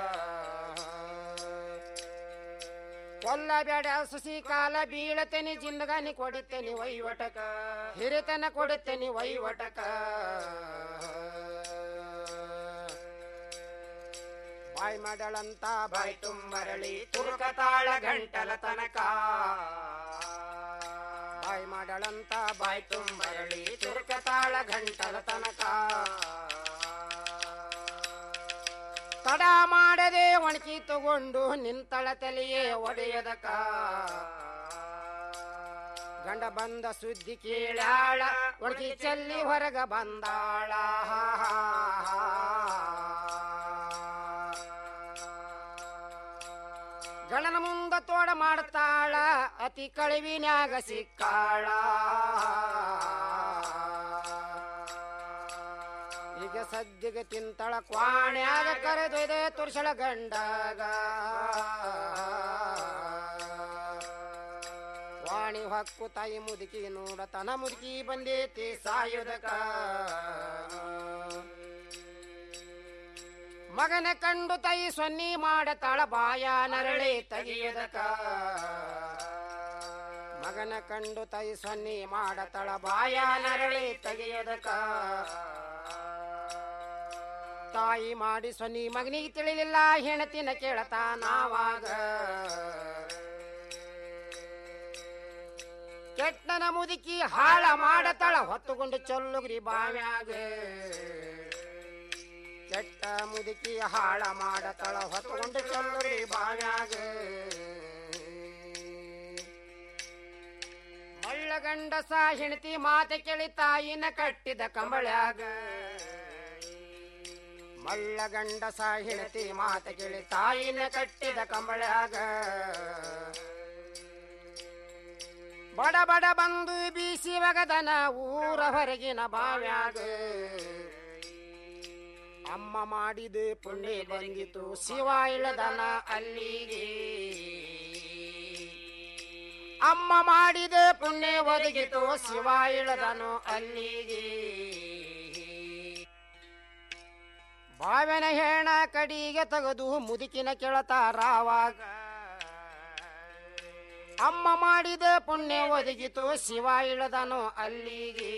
ಕೊಲ್ಲಬೇಡ ಸುಸಿ ಕಾಲ ಬೀಳತೆನಿ ಜಿಂದಗಾನಿ ಕೊಡುತ್ತೇನೆ ವೈವಟಕ ಹಿರಿತನ ಕೊಡುತ್ತೇನೆ ವೈವಟಕ ಬಾಯ್ ಮಾಡಳಂತ ಬಾಯ್ ತುಂಬರಳಿ ತುರುಕತಾಳ ಗಂಟಲ ತನಕ ಬಾಯ್ ಮಾಡಳಂತ ಬಾಯ್ ತುಂಬರಳಿ ತುರುಕತಾಳ ಗಂಟಲ ತನಕ ತಡ ಮಾಡದೆ ಒಣಕಿ ತಗೊಂಡು ನಿಂತಳ ತಲೆಯೇ ಒಡೆಯದಕ ಗಂಡ ಬಂದ ಸುದ್ದಿ ಕೇಳಾಳ ಒಣಕಿ ಚೆಲ್ಲಿ ಹೊರಗ ಬಂದಾಳ ಗಣನ ಮುಂದ ತೋಡ ಮಾಡ್ತಾಳ ಅತಿ ಕಳಿವಿನ್ಯಾಗ ಸಿಕ್ಕಾಳ ಈಗ ಸದ್ಯಗೆ ತಿಂತಳ ಕ್ವಾಣ್ಯಾಗ ಕರೆದೊಯ್ದೆ ತುರ್ಸಳ ಗಂಡಾಗ ವಾಣಿ ಹೊಕ್ಕು ತಾಯಿ ಮುದುಕಿ ನೋಡ ತನ ಮುದುಕಿ ಬಂದೇತಿ ಸಾಯುದಕ ಮಗನ ಕಂಡು ತಾಯಿ ಸೊನ್ನಿ ಮಾಡತಾಳ ಬಾಯ ನರಳಿ ತೆಗೆಯದಕ ಮಗನ ಕಂಡು ತಾಯಿ ಸೊನ್ನಿ ಮಾಡತಾಳ ಬಾಯ ನರಳಿ ತೆಗೆಯದಕ ತಾಯಿ ಮಾಡಿ ಸೊನ್ನಿ ಮಗನಿಗೆ ತಿಳಿಲಿಲ್ಲ ಹೆಣತಿನ ಕೇಳತಾ ನಾವಾಗ ಕೆಟ್ಟನ ಮುದುಕಿ ಹಾಳ ಮಾಡತಾಳ ಹೊತ್ತುಕೊಂಡು ಚೊಲ್ಲುಗ್ರಿ ಬಾವ್ಯಾಗ ಕೆಟ್ಟ ಮುದುಕಿ ಹಾಳ ಮಾಡತಾಳ ಹೊತ್ತುಕೊಂಡು ಚೊಲ್ಲುಗ್ರಿ ಬಾವ್ಯಾಗ ಮಳ್ಳ ಗಂಡಸ ಹೆಣತಿ ಮಾತೆ ಕೇಳಿ ತಾಯಿನ ಕಟ್ಟಿದ ಕಂಬಳ್ಯಾಗ ಮಲ್ಲ ಗಂಡಸ ಹೆಣತಿ ಮಾತ ಕೇಳಿ ತಾಯಿನ ಕಟ್ಟಿದ ಕಂಬಳ್ಯಾಗ ಬಡ ಬಡ ಬಂದು ಬೀಸಿ ಒಗದನ ಊರ ಹೊರಗಿನ ಬಾವ್ಯಾಗ ಅಮ್ಮ ಮಾಡಿದ ಪುಣ್ಯ ಬಂದಿತು ಶಿವ ಇಳದನ ಅಲ್ಲಿಗೆ ಅಮ್ಮ ಮಾಡಿದ ಪುಣ್ಯ ಒದಗಿತು ಶಿವ ಇಳದನು ಅಲ್ಲಿಗೆ ಬಾವಿನ ಹೆಣ ಕಡಿಗೆ ತೆಗೆದು ಮುದುಕಿನ ಕೆಳತಾರಾವಾಗ ಅಮ್ಮ ಮಾಡಿದ ಪುಣ್ಯ ಒದಗಿತು ಶಿವ ಇಳದನು ಅಲ್ಲಿಗೆ